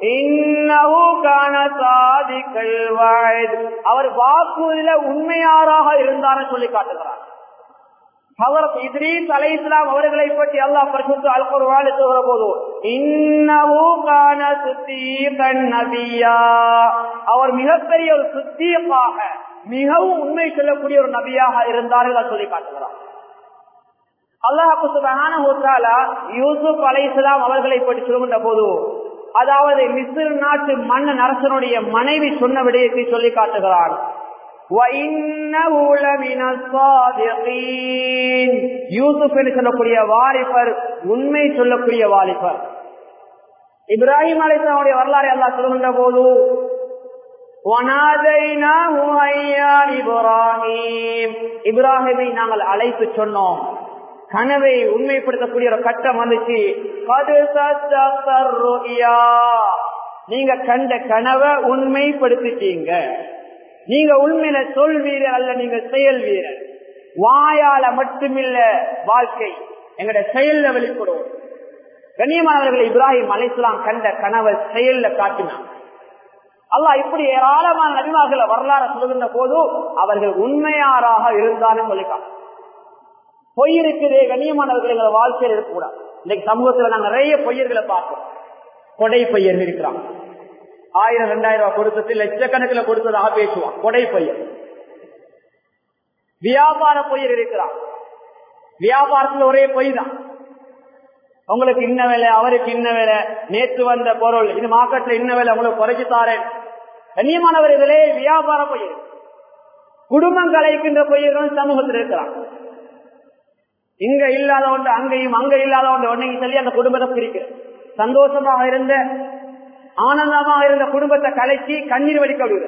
அவர் வாக்குறுதியில உண்மையாராக இருந்தார் சொல்லி காட்டுகிறார் அவர் இத்ரீஸ் அலை இஸ்லாம் அவர்களை பற்றி அல்லாஹ் பரிசுத்து அல்குர்வான் சொல்கிற போது நபியா அவர் மிகப்பெரிய ஒரு சுத்தியமாக மிகவும் உண்மை சொல்லக்கூடிய ஒரு நபியாக இருந்தார்கள் சொல்லி காட்டுகிறார் அல்லாஹு சுபகான யூசுப் அலை இஸ்லாம் அவர்களை பற்றி சொல்கின்ற போது அதாவது மிஸ்ர் நாட்டு மன்னன் அரசனுடைய மனைவி சொன்ன விடயத்தை சொல்லி காட்டுகிறார் யூசுப் என்று சொல்லக்கூடிய வாலிபர் உண்மை சொல்லக்கூடிய வாலிபர் இப்ராஹிம் அலிஸ்லாமுடைய வரலாறு எல்லாம் சொல்கின்ற போது இப்ராஹிமை நாங்கள் அழைத்து சொன்னோம் கனவை உண்மைப்படுத்தக்கூடிய ஒரு கட்டம் வந்துச்சு நீங்க கண்ட கனவை உண்மைப்படுத்திட்டீங்க நீங்க உண்மையில சொல் வீரர் அல்ல நீங்க செயல் வீரர் வாயால மட்டுமில்ல வாழ்க்கை எங்கட செயல்ல வெளிப்படும் கண்ணியமானவர்கள் இப்ராஹிம் அலிஸ்லாம் கண்ட கனவை செயல்ல காட்டினான் அல்லாஹ் இப்படி ஏராளமான நபிமார்களை வரலாறு சொல்லுகின்ற போது அவர்கள் உண்மையாராக இருந்தாலும் சொல்லிக்காங்க பொய் இருக்குதே கண்ணியமானவர்கள் எங்களை வாழ்க்கையில் இருக்கக்கூடாது இன்னைக்கு சமூகத்துல நாங்க நிறைய பொய்யர்களை பார்ப்போம் கொடை பையர் இருக்கிறான் ஆயிரம் ரெண்டாயிரம் ரூபாய் கொடுத்துட்டு லட்சக்கணக்கில் கொடுத்ததாக பேசுவான் கொடை பையர் வியாபார பொய்யர் இருக்கிறான் வியாபாரத்துல ஒரே பொய் தான் உங்களுக்கு இன்ன வேலை அவருக்கு இன்ன வேலை நேற்று வந்த பொருள் இது மார்க்கெட்ல இன்ன வேலை உங்களுக்கு குறைச்சு தாரேன் கண்ணியமானவர்களே வியாபார பொய்யர் குடும்பம் கலைக்கின்ற பொய்யர்கள் சமூகத்தில் இருக்கிறான் இங்க இல்லாத ஒன்று அங்கேயும் அங்க இல்லாத ஒன்று ஒன்னையும் சொல்லி அந்த குடும்பத்தை பிரிக்கிறேன் சந்தோஷமாக இருந்த ஆனந்தமாக இருந்த குடும்பத்தை கலைச்சி கண்ணீர் வடிக்க விடுகிறது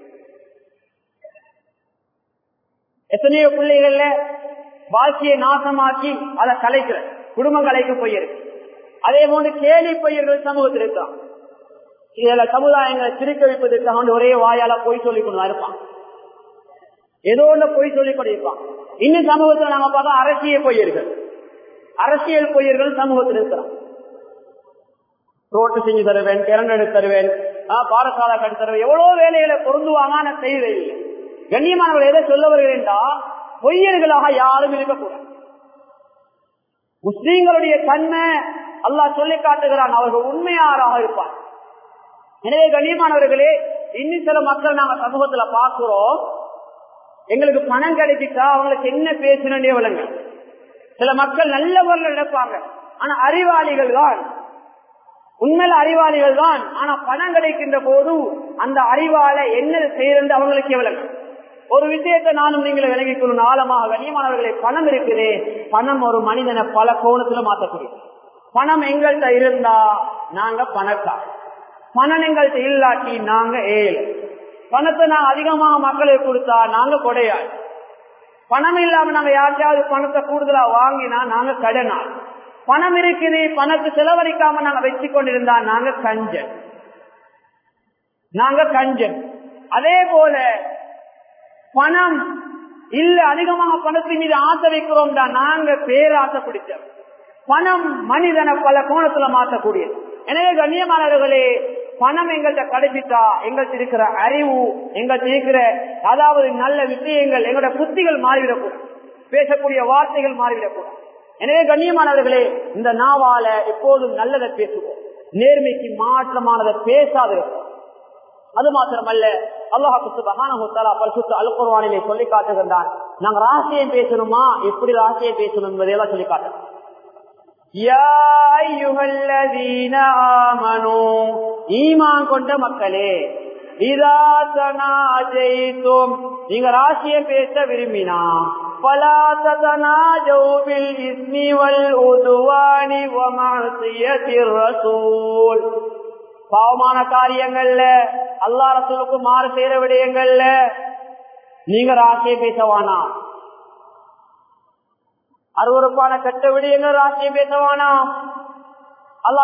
எத்தனையோ பிள்ளைகள்ல வாழ்க்கையை நாசமாக்கி அதை கலைக்கிற குடும்பம் கலைக்க போயிருக்கு அதே போன்று கேலி பயிர்கள் சமூகத்தில் இருக்கான் இதுல சமுதாயங்களை சிரிக்க வைப்பதற்காக ஒரே வாயால பொய் சொல்லிக் கொண்டு இருப்பான் ஏதோ ஒன்று பொய் சொல்லிக் கொண்டிருப்பான் இன்னும் சமூகத்தில் நாங்க பார்த்தா அரசியல் பொய்யர்கள் அரசியல் பொய்யர்கள் சமூகத்தில் இருக்கிறான் ரோட்டு செஞ்சு தருவேன் கிரண்ட் எடுத்து தருவேன் பாடசாலை கட்டி தருவேன் எவ்வளவு வேலைகளை பொருந்துவாங்க ஆனா செய்வதில்லை கண்ணியமானவர்கள் எதை சொல்ல வருகிறேன்டா பொய்யர்களாக யாரும் இருக்கக்கூடாது முஸ்லீம்களுடைய தன்மை அல்லாஹ் சொல்லி காட்டுகிறான் அவர்கள் உண்மையாராக இருப்பார் எனவே கண்ணியமானவர்களே இன்னும் சில மக்கள் நாங்க சமூகத்துல பார்க்கிறோம் எங்களுக்கு பணம் கிடைச்சிட்டா அவங்களுக்கு என்ன பேசணுன்னே விளங்க சில மக்கள் நல்லவர்கள் நடப்பாங்க ஆனா அறிவாளிகள் தான் உண்மையில அறிவாளிகள் தான் ஆனா பணம் கிடைக்கின்ற போது அந்த அறிவால என்ன செய்யறது அவங்களுக்கு விளங்க ஒரு விஷயத்தை நானும் நீங்களை விலகிக் கொள்ளும் ஆழமாக கண்ணியமானவர்களை பணம் இருக்குதே பணம் ஒரு மனிதனை பல கோணத்துல மாற்றக்கூடிய பணம் எங்கள்கிட்ட இருந்தா நாங்க பணக்கார பணம் எங்கள்கிட்ட இல்லாட்டி நாங்க ஏழு பணத்தை நான் அதிகமாக மக்களுக்கு கொடுத்தா நாங்க கொடையாள் பணம் இல்லாம நாங்க யாருக்காவது பணத்தை கூடுதலா வாங்கினா நாங்க கடனாள் பணம் இருக்குது பணத்தை செலவழிக்காம நாங்க வச்சு கொண்டிருந்தா நாங்க கஞ்சன் நாங்க கஞ்சன் அதே போல பணம் இல்ல அதிகமாக பணத்தின் மீது ஆசை வைக்கிறோம் தான் நாங்க பேராசை பிடிச்சோம் பணம் மனிதனை பல கோணத்துல மாற்றக்கூடியது எனவே கண்ணியமானவர்களே பணம் எங்கள்கிட்ட கிடைச்சிட்டா எங்கள்கிட்ட இருக்கிற அறிவு எங்கள்கிட்ட இருக்கிற அதாவது நல்ல விஷயங்கள் எங்களோட புத்திகள் மாறிவிடக்கூடாது பேசக்கூடிய வார்த்தைகள் மாறிவிடக்கூடாது எனவே கண்ணியமானவர்களே இந்த நாவால எப்போதும் நல்லதை பேசுவோம் நேர்மைக்கு மாற்றமானதை பேசாதிருப்போம் அது மாத்திரமல்ல அல்லாஹு அல்குர்வானிலே சொல்லி காட்டுகின்றான் நாங்க ராசியம் பேசணுமா எப்படி ராசியம் பேசணும் என்பதையெல்லாம் சொல்லி காட்டுறோம் ஈமான் கொண்ட மக்களே இதாசனாஜெய்தும் நீங்க ராசியம் பேச விரும்பினா فلا تتناجوا بالإثم والعدوان ومعصية الرسول பாவமான காரியங்கள்ல அல்லா ரசூலுக்கு மாறு செய்யற விடயங்கள்ல நீங்க ராசியை பேசவானா அருவறுப்பான கெட்ட விடயங்கள் ராசியை பேசவானா அல்லா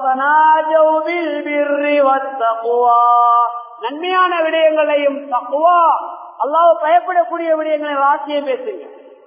நன்மையான விடயங்களையும் தக்குவா அல்லாஹ் பயப்படக்கூடிய விடயங்களை ராசியம் பேசுங்க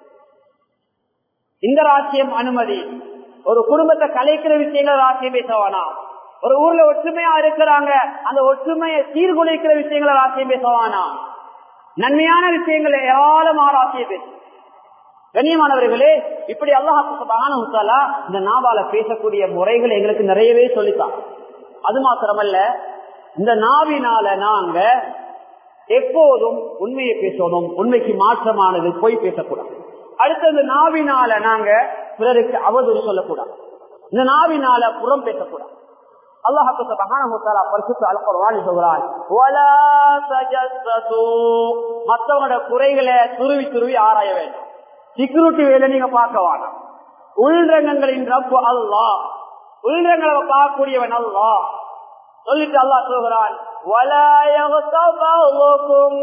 இந்த ராசியம் அனுமதி ஒரு குடும்பத்தை கலைக்கிற விஷயங்கள் ராசியம் பேசவானா ஒரு ஊர்ல ஒற்றுமையா இருக்கிறாங்க அந்த ஒற்றுமையை சீர்குலைக்கிற விஷயங்களை ராசியம் பேசவானா நன்மையான விஷயங்களை ஏராளமா ராசிய பேச கண்ணியமானவர்களே இப்படி அல்லாஹாலா இந்த நாவால பேசக்கூடிய முறைகள் எங்களுக்கு நிறையவே சொல்லித்தான் அது மாத்திரமல்ல இந்த நாவினால நாங்க எப்போதும் உண்மையை பேசணும் உண்மைக்கு மாற்றமானது போய் பேசக்கூடாது அடுத்து இந்த நாவினால நாங்க பிறருக்கு அவதூறு சொல்லக்கூடாது இந்த நாவினால புறம் பேசக்கூடாது மற்றவங்களோட குறைகளை துருவி துருவி ஆராய வேண்டும் செக்யூரிட்டி வேலை நீங்க பார்க்க வேண்டாம் உள்ரங்கங்களின் ரப்பு அல்லா உள்ரங்களை பார்க்கக்கூடியவன் அல்லா சொல்லிட்டு அல்லா சொல்கிறான்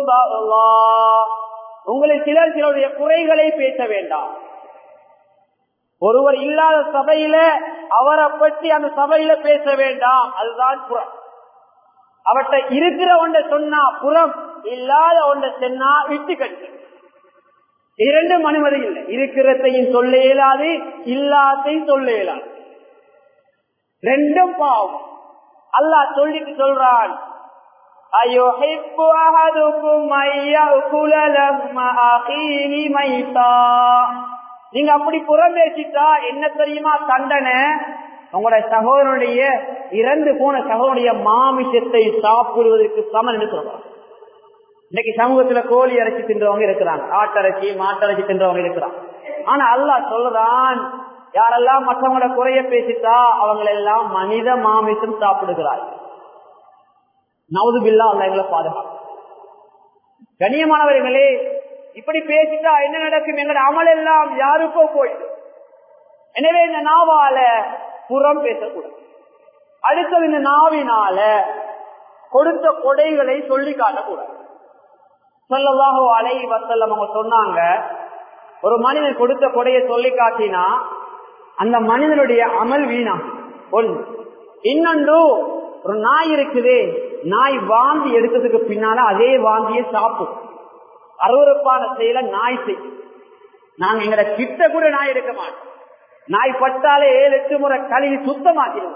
உங்களை சிலர் சிலருடைய குறைகளை பேச வேண்டாம் ஒருவர் இல்லாத சபையில அவரை பற்றி அந்த சபையில பேச வேண்டாம் அதுதான் புறம் அவர்கிட்ட இருக்கிற ஒன்றை சொன்னா புறம் இல்லாத ஒன்றை சொன்னா விட்டு கட்டு இரண்டும் அனுமதி இல்லை இருக்கிறதையும் சொல்ல இயலாது இல்லாதையும் சொல்ல இயலாது ரெண்டும் பாவம் அல்லாஹ் சொல்லிட்டு சொல்றான் أيحب أحدكم أن يأكل لحم أخيه ميتا நீங்க அப்படி புறம் பேசிட்டா என்ன தெரியுமா தண்டனை உங்களோட சகோதரனுடைய இறந்து போன சகோதரனுடைய மாமிசத்தை சாப்பிடுவதற்கு சமன் என்று சொல்றாங்க இன்னைக்கு சமூகத்துல கோழி இறைச்சி தின்றவங்க இருக்கிறாங்க ஆட்டரைச்சி மாட்டரைச்சி தின்றவங்க இருக்கிறாங்க ஆனா அல்லாஹ் சொல்றான் யாரெல்லாம் மற்றவங்களோட குறைய பேசிட்டா அவங்களெல்லாம் மனித மாமிசம் சாப்பிடுகிறார்கள் நவது பில்லா அல்ல எங்களை பாதுகாப்பு கண்ணியமானவர்களே இப்படி பேசிட்டா என்ன நடக்கும் எங்களோட அமல் எல்லாம் யாருக்கோ போயிடும் எனவே இந்த நாவால புறம் பேசக்கூடாது அடுத்தது இந்த நாவினால கொடுத்த கொடைகளை சொல்லி காட்டக்கூடாது சொல்லலாகோ அலை வசல்லம் அவங்க சொன்னாங்க ஒரு மனிதன் கொடுத்த கொடையை சொல்லி காட்டினா அந்த மனிதனுடைய அமல் வீணா ஒன்று இன்னொன்று ஒரு நாய் இருக்குது நாய் வாந்தி எடுத்ததுக்கு பின்னால அதே வாந்தியை சாப்பிடும் அருவறுப்பான செயல நாய் செய்யும் நாங்க எங்கட கிட்ட கூட நாய் எடுக்க மாட்டோம் நாய் பட்டாலே ஏழு எட்டு முறை கழுவி சுத்தமாக்கிடுவோம்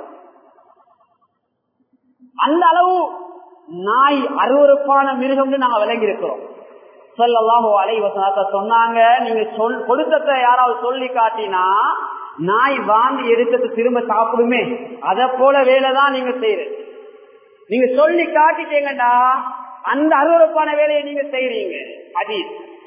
அந்த அளவு நாய் அருவறுப்பான மிருகம்னு நாங்க விளங்கி இருக்கிறோம் சொல்லலாம் அலைவசனத்தை சொன்னாங்க நீங்க சொல் கொடுத்ததை யாராவது சொல்லி காட்டினா நாய் வாந்தி எடுத்தது திரும்ப சாப்பிடுமே அத போல வேலைதான் நீங்க செய்யறது நீங்க சொல்லி காட்டிட்டீங்கடா அந்த அருவறுப்பான வேலையை நீங்க செய்யறீங்க அதி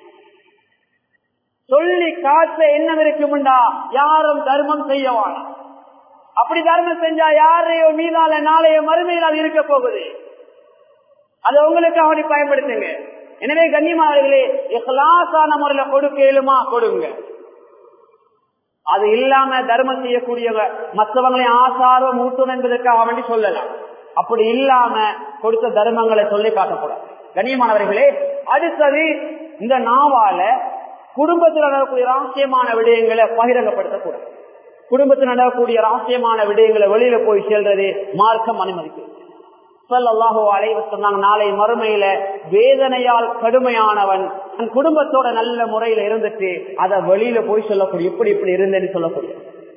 சொல்லி காட்ட என்ன இருக்கும்டா யாரும் தர்மம் செய்யவான அப்படி தர்மம் செஞ்சா யாரையோ மீதால நாளைய மறுமையில் அது இருக்க போகுது அது உங்களுக்கு அப்படி பயன்படுத்துங்க எனவே கண்ணியமானவர்களே இஹ்லாசான முறையில கொடுக்க இயலுமா கொடுங்க அது இல்லாம தர்மம் செய்யக்கூடியவ மற்றவங்களை ஆசாரம் ஊட்டணும் என்பதற்காக வேண்டி சொல்லலாம் அப்படி இல்லாம கொடுத்த தர்மங்களை சொல்லி காட்டக்கூடாது கண்ணியமானவர்களே அடுத்தது இந்த நாவால குடும்பத்தில் நடக்கக்கூடிய ரகசியமான விடயங்களை பகிரங்கப்படுத்தக்கூடாது குடும்பத்தில் நடக்கக்கூடிய ரகசியமான விடயங்களை வெளியில போய் செல்றது மார்க்கம் அனுமதிக்கிறது சொல்லல்லாஹோ அலைவ சொன்னாங்க நாளை மறுமையில வேதனையால் கடுமையானவன் தன் குடும்பத்தோட நல்ல முறையில இருந்துட்டு அதை வெளியில போய் சொல்லக்கூடிய இப்படி இப்படி இருந்தேன்னு சொல்லக்கூடிய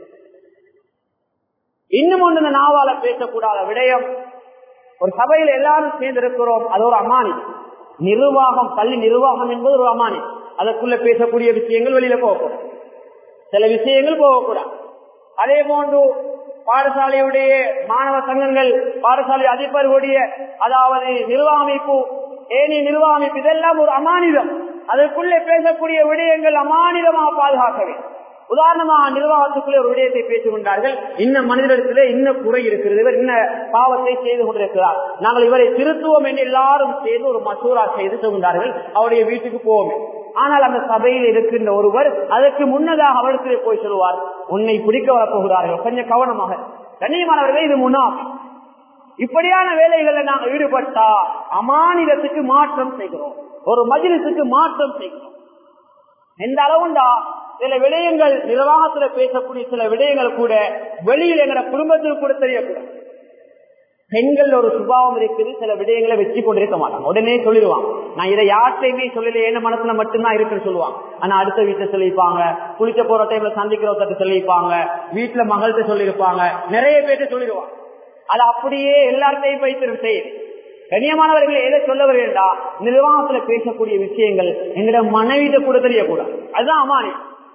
இன்னும் ஒன்று இந்த நாவால பேசக்கூடாத விடயம் ஒரு சபையில எல்லாரும் சேர்ந்து இருக்கிறோம் அது ஒரு அமானி நிர்வாகம் பள்ளி நிர்வாகம் என்பது ஒரு அமானி அதற்குள்ள பேசக்கூடிய விஷயங்கள் வெளியில போகக்கூடாது சில விஷயங்கள் போகக்கூடாது அதே போன்று பாடசாலையுடைய மாணவ சங்கங்கள் பாடசாலை அதிபர்களுடைய அதாவது நிர்வாக அமைப்பு ஏனி நிர்வாக அமைப்பு இதெல்லாம் ஒரு அமானிதம் அதற்குள்ளே பேசக்கூடிய விடயங்கள் அமானிதமாக பாதுகாக்க வேண்டும் உதாரணமா நிர்வாகத்துக்குள்ளே ஒரு விடயத்தை பேசிக் கொண்டார்கள் இன்ன மனிதரிடத்திலே இன்ன குறை இருக்கிறது இவர் இன்ன பாவத்தை செய்து கொண்டிருக்கிறார் நாங்கள் இவரை திருத்துவோம் என்று எல்லாரும் செய்து ஒரு மசூரா செய்து சொல்கின்றார்கள் அவருடைய வீட்டுக்கு போவோம் ஆனால் அந்த சபையில் இருக்கின்ற ஒருவர் அதற்கு முன்னதாக அவரிடத்திலே போய் சொல்வார் உன்னை பிடிக்க வரப்போகிறார்கள் கொஞ்சம் கவனமாக கண்ணியமானவர்களே இது முன்னா இப்படியான வேலைகளில் நாங்கள் ஈடுபட்டா அமானிதத்துக்கு மாற்றம் செய்கிறோம் ஒரு மஜிலிசுக்கு மாற்றம் செய்கிறோம் எந்த அளவுண்டா சில விடயங்கள் நிர்வாகத்துல பேசக்கூடிய சில விடயங்கள் கூட வெளியில் எங்க குடும்பத்தில் கூட தெரியக்கூடாது பெண்கள் ஒரு சுபாவம் இருக்குது சில விடயங்களை வச்சு கொண்டிருக்க மாட்டாங்க உடனே சொல்லிடுவாங்க நான் இதை யார்கிட்டையுமே சொல்லல என்ன மனசுல மட்டும்தான் இருக்குன்னு சொல்லுவாங்க ஆனா அடுத்த வீட்டுல சொல்லியிருப்பாங்க குளிக்க போற டைம்ல சந்திக்கிற ஒருத்தர் சொல்லியிருப்பாங்க வீட்டுல மகள்கிட்ட சொல்லியிருப்பாங்க நிறைய பேர்ட்ட சொல்லிடுவாங்க அது அப்படியே எல்லார்ட்டையும் வைத்திரும் செய்யுது கண்ணியமானவர்கள் எதை சொல்ல வருகிறா நிர்வாகத்துல பேசக்கூடிய விஷயங்கள் எங்களோட மனைவிட கூட தெரியக்கூடாது அதுதான் அமானி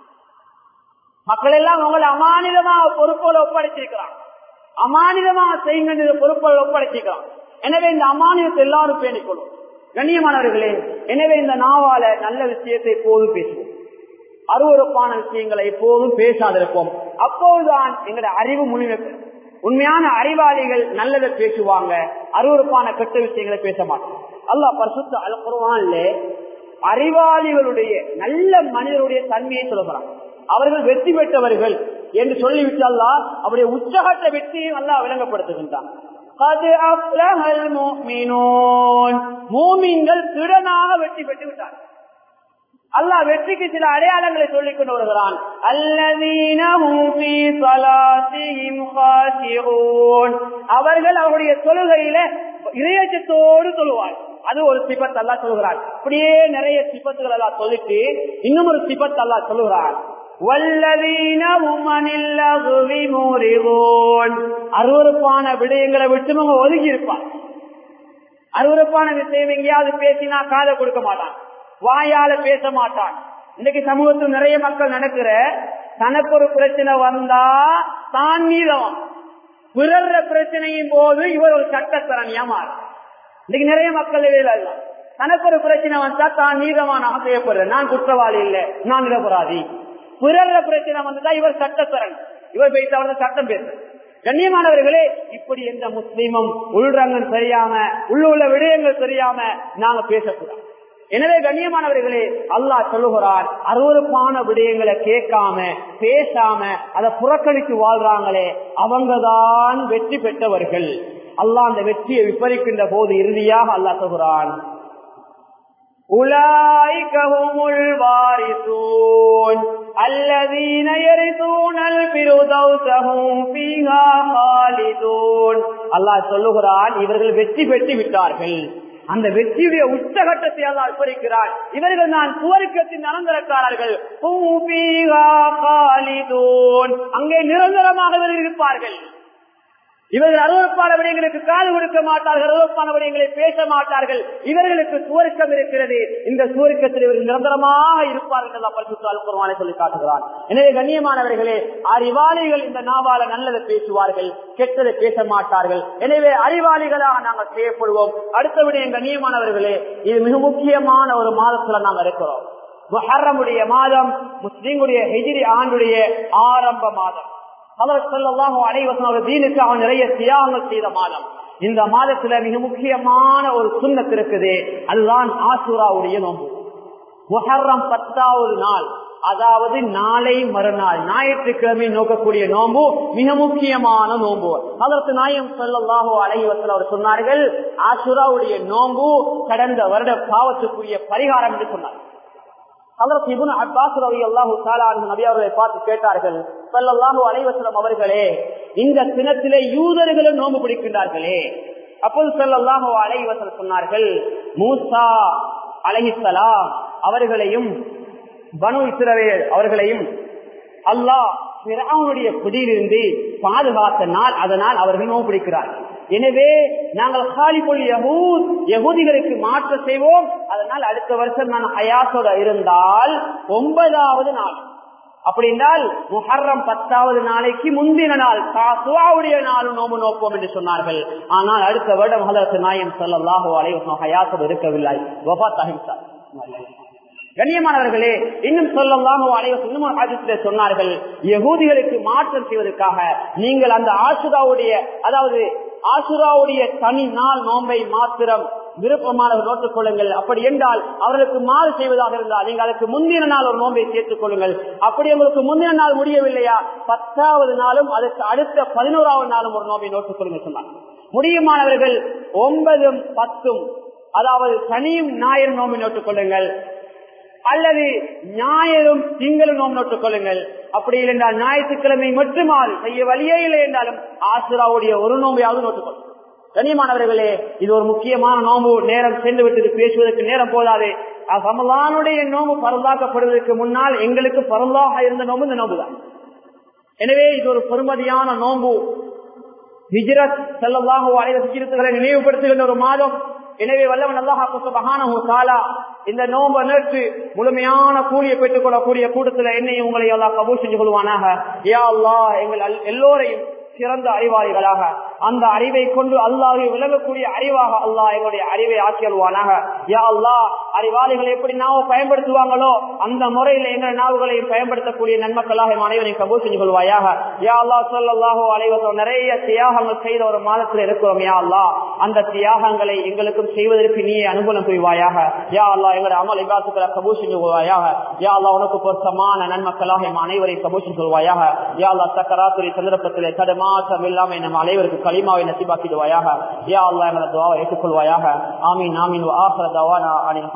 மக்கள் எல்லாம் உங்களை அமானிதமாக பொறுப்போல ஒப்படைச்சிருக்கிறாங்க அமானிதமாக செய்யுங்க பொறுப்போல ஒப்படைச்சிருக்கிறான் எனவே இந்த அமானியத்தை எல்லாரும் பேணிக்கொள்ளும் கண்ணியமானவர்களே எனவே இந்த நாவால நல்ல விஷயத்தை எப்போதும் பேசுவோம் அருவறுப்பான விஷயங்களை எப்போதும் பேசாதிருப்போம் அப்போதுதான் எங்களுடைய அறிவு முழுமைப்பெறும் உண்மையான அறிவாளிகள் நல்லதை பேசுவாங்க அருவறுப்பான கெட்ட விஷயங்களை பேச மாட்டோம் அல்லா பரிசுத்த அல் குருவான்ல அறிவாளிகளுடைய நல்ல மனிதருடைய தன்மையை சொல்லுகிறான் அவர்கள் வெற்றி பெற்றவர்கள் என்று சொல்லிவிட்டல்லா அவருடைய உச்சகட்ட வெற்றியை நல்லா விளங்கப்படுத்துகின்றான் மூமீன்கள் திறனாக வெற்றி பெற்று விட்டார்கள் அல்லாஹ் வெற்றிக்கு சில அடையாளங்களை சொல்லிக் கொண்டு வருகிறான் அல்லதீனஹும் ஃபீ ஸலாத்திஹிம் காஷிஊன் அவர்கள் அவருடைய தொழுகையில இறையச்சத்தோடு தொழுவார் அது ஒரு சிபத் அல்லா சொல்கிறார் இப்படியே நிறைய சிபத்துகள் எல்லாம் சொல்லிட்டு இன்னும் ஒரு சிபத் அல்லா சொல்லுகிறார் அருவறுப்பான விடயங்களை விட்டு அவங்க ஒதுங்கி இருப்பார் அருவறுப்பான விஷயம் எங்கேயாவது பேசினா காதை கொடுக்க மாட்டான் வாயால பேச மாட்டான் இன்னைக்கு சமூகத்தில் நிறைய மக்கள் நடக்கிற தனக்கு ஒரு பிரச்சனை வந்தா தான் மீதம் பிறர்ற பிரச்சனையின் போது இவர் ஒரு சட்டத்தரணியா மாறும் இன்னைக்கு நிறைய மக்கள் வேலை தனக்கு ஒரு பிரச்சனை வந்தா தான் நீதமான செய்யப்படுற நான் குற்றவாளி இல்லை நான் நிரபராதி பிறர்ற பிரச்சனை வந்ததா இவர் சட்டத்தரன் இவர் பேசாவது சட்டம் பேச கண்ணியமானவர்களே இப்படி எந்த முஸ்லீமும் உள்ரங்கம் தெரியாம உள்ள விடயங்கள் தெரியாம நாங்க பேசக்கூடாது எனவே கண்ணியமானவர்களே அல்லாஹ் சொல்லுகிறார் அருவறுப்பான விடயங்களை கேட்காம பேசாம அதை புறக்கணித்து வாழ்றாங்களே அவங்கதான் வெற்றி பெற்றவர்கள் அல்லாஹ் அந்த வெற்றியை விபரிக்கின்ற போது இறுதியாக அல்லாஹ் சொல்கிறான் أولئك هم الوارثون الذين يرثون الفردوس هم فيها خالدون அல்லாஹ் சொல்லுகிறான் இவர்கள் வெற்றி பெற்று விட்டார்கள் அந்த வெற்றியுடைய உச்சகட்டத்தை அல்லாஹ் விவரிக்கிறார் இவர்கள் நான் சுவர்க்கத்தின் அனந்தரக்காரர்கள் அங்கே நிரந்தரமாக இருப்பார்கள் இவர்கள் அருவப்பான விடயங்களுக்கு காது கொடுக்க மாட்டார்கள் அருவப்பான விடயங்களை பேச மாட்டார்கள் இவர்களுக்கு சுவர்க்கம் இருக்கிறது இந்த சுவர்க்கத்தில் இவர்கள் நிரந்தரமாக இருப்பார்கள் பரிசுத்தால் சொல்லி காட்டுகிறார் எனவே கண்ணியமானவர்களே அறிவாளிகள் இந்த நாவால நல்லதை பேசுவார்கள் கெட்டதை பேச மாட்டார்கள் எனவே அறிவாளிகளாக நாங்கள் செய்யப்படுவோம் அடுத்த விடயம் கண்ணியமானவர்களே இது மிக முக்கியமான ஒரு மாதத்துல நாங்கள் இருக்கிறோம் முஹர்ரமுடைய மாதம் முஸ்லீமுடைய ஹெஜிரி ஆண்டுடைய ஆரம்ப மாதம் அவர் சொல்லலாம் அனைவசம் தீனுக்கு அவன் நிறைய தியாகங்கள் செய்த மாதம் இந்த மாதத்துல மிக முக்கியமான ஒரு சுண்ணத்து இருக்குது அதுதான் ஆசூராவுடைய நோம்பு முஹர்ரம் பத்தாவது நாள் அதாவது நாளை மறுநாள் ஞாயிற்றுக்கிழமை நோக்கக்கூடிய நோம்பு மிக முக்கியமான நோம்பு அதற்கு நாயம் சொல்லலாகோ அலைவசல் அவர் சொன்னார்கள் ஆசுராவுடைய நோம்பு கடந்த வருட பாவத்துக்குரிய பரிகாரம் என்று சொன்னார் அதற்கு இபுன் அப்பாஸ் ரவி அல்லாஹு நபி அவர்களை பார்த்து கேட்டார்கள் சொல்லல்லாஹு அலைவசலம் அவர்களே இந்த தினத்திலே யூதர்களும் நோம்பு பிடிக்கின்றார்களே அப்போது சொல்லல்லாஹு அலைவசல் சொன்னார்கள் மூசா அலஹிசலாம் அவர்களையும் பனு இஸ்ரவேல் அவர்களையும் அல்லாஹ் பிராவுடைய குடியிலிருந்து பாதுகாத்த நாள் அதனால் அவர்கள் நோவு பிடிக்கிறார் எனவே நாங்கள் ஹாலிபுல் யகூத் யகூதிகளுக்கு மாற்ற செய்வோம் அதனால் அடுத்த வருஷம் நான் ஹயாத்தோட இருந்தால் ஒன்பதாவது நாள் அப்படி என்றால் முஹர்ரம் பத்தாவது நாளைக்கு முந்தின நாள் காசுவாவுடைய நாளும் நோம்பு நோப்போம் என்று சொன்னார்கள் ஆனால் அடுத்த வருடம் ஹலரத்து நாயம் சொல்லல்லாஹோ அலைவசம் ஹயாத்தோடு இருக்கவில்லை வபாத் அஹிம்சா கண்ணியமானவர்களே இன்னும் சொல்லலாமோ அனைவரும் இன்னும் ஆஜத்திலே சொன்னார்கள் யகூதிகளுக்கு மாற்றம் செய்வதற்காக நீங்கள் அந்த ஆசுராவுடைய அதாவது ஆசுராவுடைய தனி நாள் நோன்பை மாத்திரம் விருப்பமானவர் நோட்டுக் கொள்ளுங்கள் அப்படி என்றால் அவர்களுக்கு மாறு செய்வதாக இருந்தால் நீங்கள் அதற்கு முந்தின நாள் ஒரு நோன்பை சேர்த்துக் கொள்ளுங்கள் அப்படி உங்களுக்கு முந்தின நாள் முடியவில்லையா பத்தாவது நாளும் அதற்கு அடுத்த பதினோராவது நாளும் ஒரு நோன்பை நோட்டுக் கொள்ளுங்கள் சொன்னார் முடியுமானவர்கள் ஒன்பதும் பத்தும் அதாவது சனியும் ஞாயிறு நோம்பை நோட்டுக் கொள்ளுங்கள் அல்லது ஞாயிறும் திங்களும் நோம் நோட்டுக் கொள்ளுங்கள் அப்படி இல்லை என்றால் ஞாயிற்றுக்கிழமை மட்டுமாறு செய்ய வழியே இல்லை என்றாலும் ஆசிராவுடைய ஒரு நோம்பையாவது நோட்டுக் கொள்ளுங்கள் கனியமானவர்களே இது ஒரு முக்கியமான நோம்பு நேரம் சென்று விட்டது பேசுவதற்கு நேரம் போதாது ரமலானுடைய நோம்பு பரந்தாக்கப்படுவதற்கு முன்னால் எங்களுக்கு பரந்தாக இருந்த நோம்பு இந்த நோம்பு தான் எனவே இது ஒரு பெருமதியான நோம்பு ஹிஜ்ரத் செல்லதாக அனைத்து ஹிஜ்ரத்துகளை நினைவுபடுத்துகின்ற ஒரு மாதம் எனவே வல்லவன் அல்லாஹாலா இந்த நோம்ப நேற்று முழுமையான கூலியை பெற்றுக் கொள்ளக்கூடிய கூட்டத்தில் என்னையும் உங்களை எல்லாம் கபூல் செஞ்சு கொள்வானாக யா அல்லா எங்கள் எல்லோரையும் சிறந்த அறிவாளிகளாக அந்த அறிவை கொண்டு அல்லாஹை விலகக்கூடிய அறிவாக அல்லாஹ் எங்களுடைய அறிவை ஆக்கியல்வானாக யா அல்லா அறிவாளிகள் எப்படி நாவ பயன்படுத்துவாங்களோ அந்த முறையில் எங்கள் நாவுகளை பயன்படுத்தக்கூடிய நன்மக்களாக அனைவரையும் கபூல் செஞ்சு கொள்வாயாக யா அல்லா சொல்லாஹோ அனைவரோ நிறைய தியாகங்கள் செய்த ஒரு மாதத்தில் இருக்கிறோம் யா அல்லா அந்த தியாகங்களை எங்களுக்கும் செய்வதற்கு நீ அனுகூலம் புரிவாயாக யா அல்லா எங்களுடைய அமல் இபாத்துக்களை கபூல் செஞ்சு கொள்வாயாக யா அல்லா உனக்கு பொருத்தமான நன்மக்களாக அனைவரையும் கபூல் செஞ்சு கொள்வாயாக யா அல்லா சக்கராத்துறை சந்தர்ப்பத்திலே கடுமா மாற்றம் இல்லாமல் நம் அனைவருக்கு களிமாவை நசிபாக்கிடுவாயாக யா அல்லா எங்களை துவாவை ஏற்றுக்கொள்வாயாக ஆமீன் ஆமீன் ஆஹர தவானா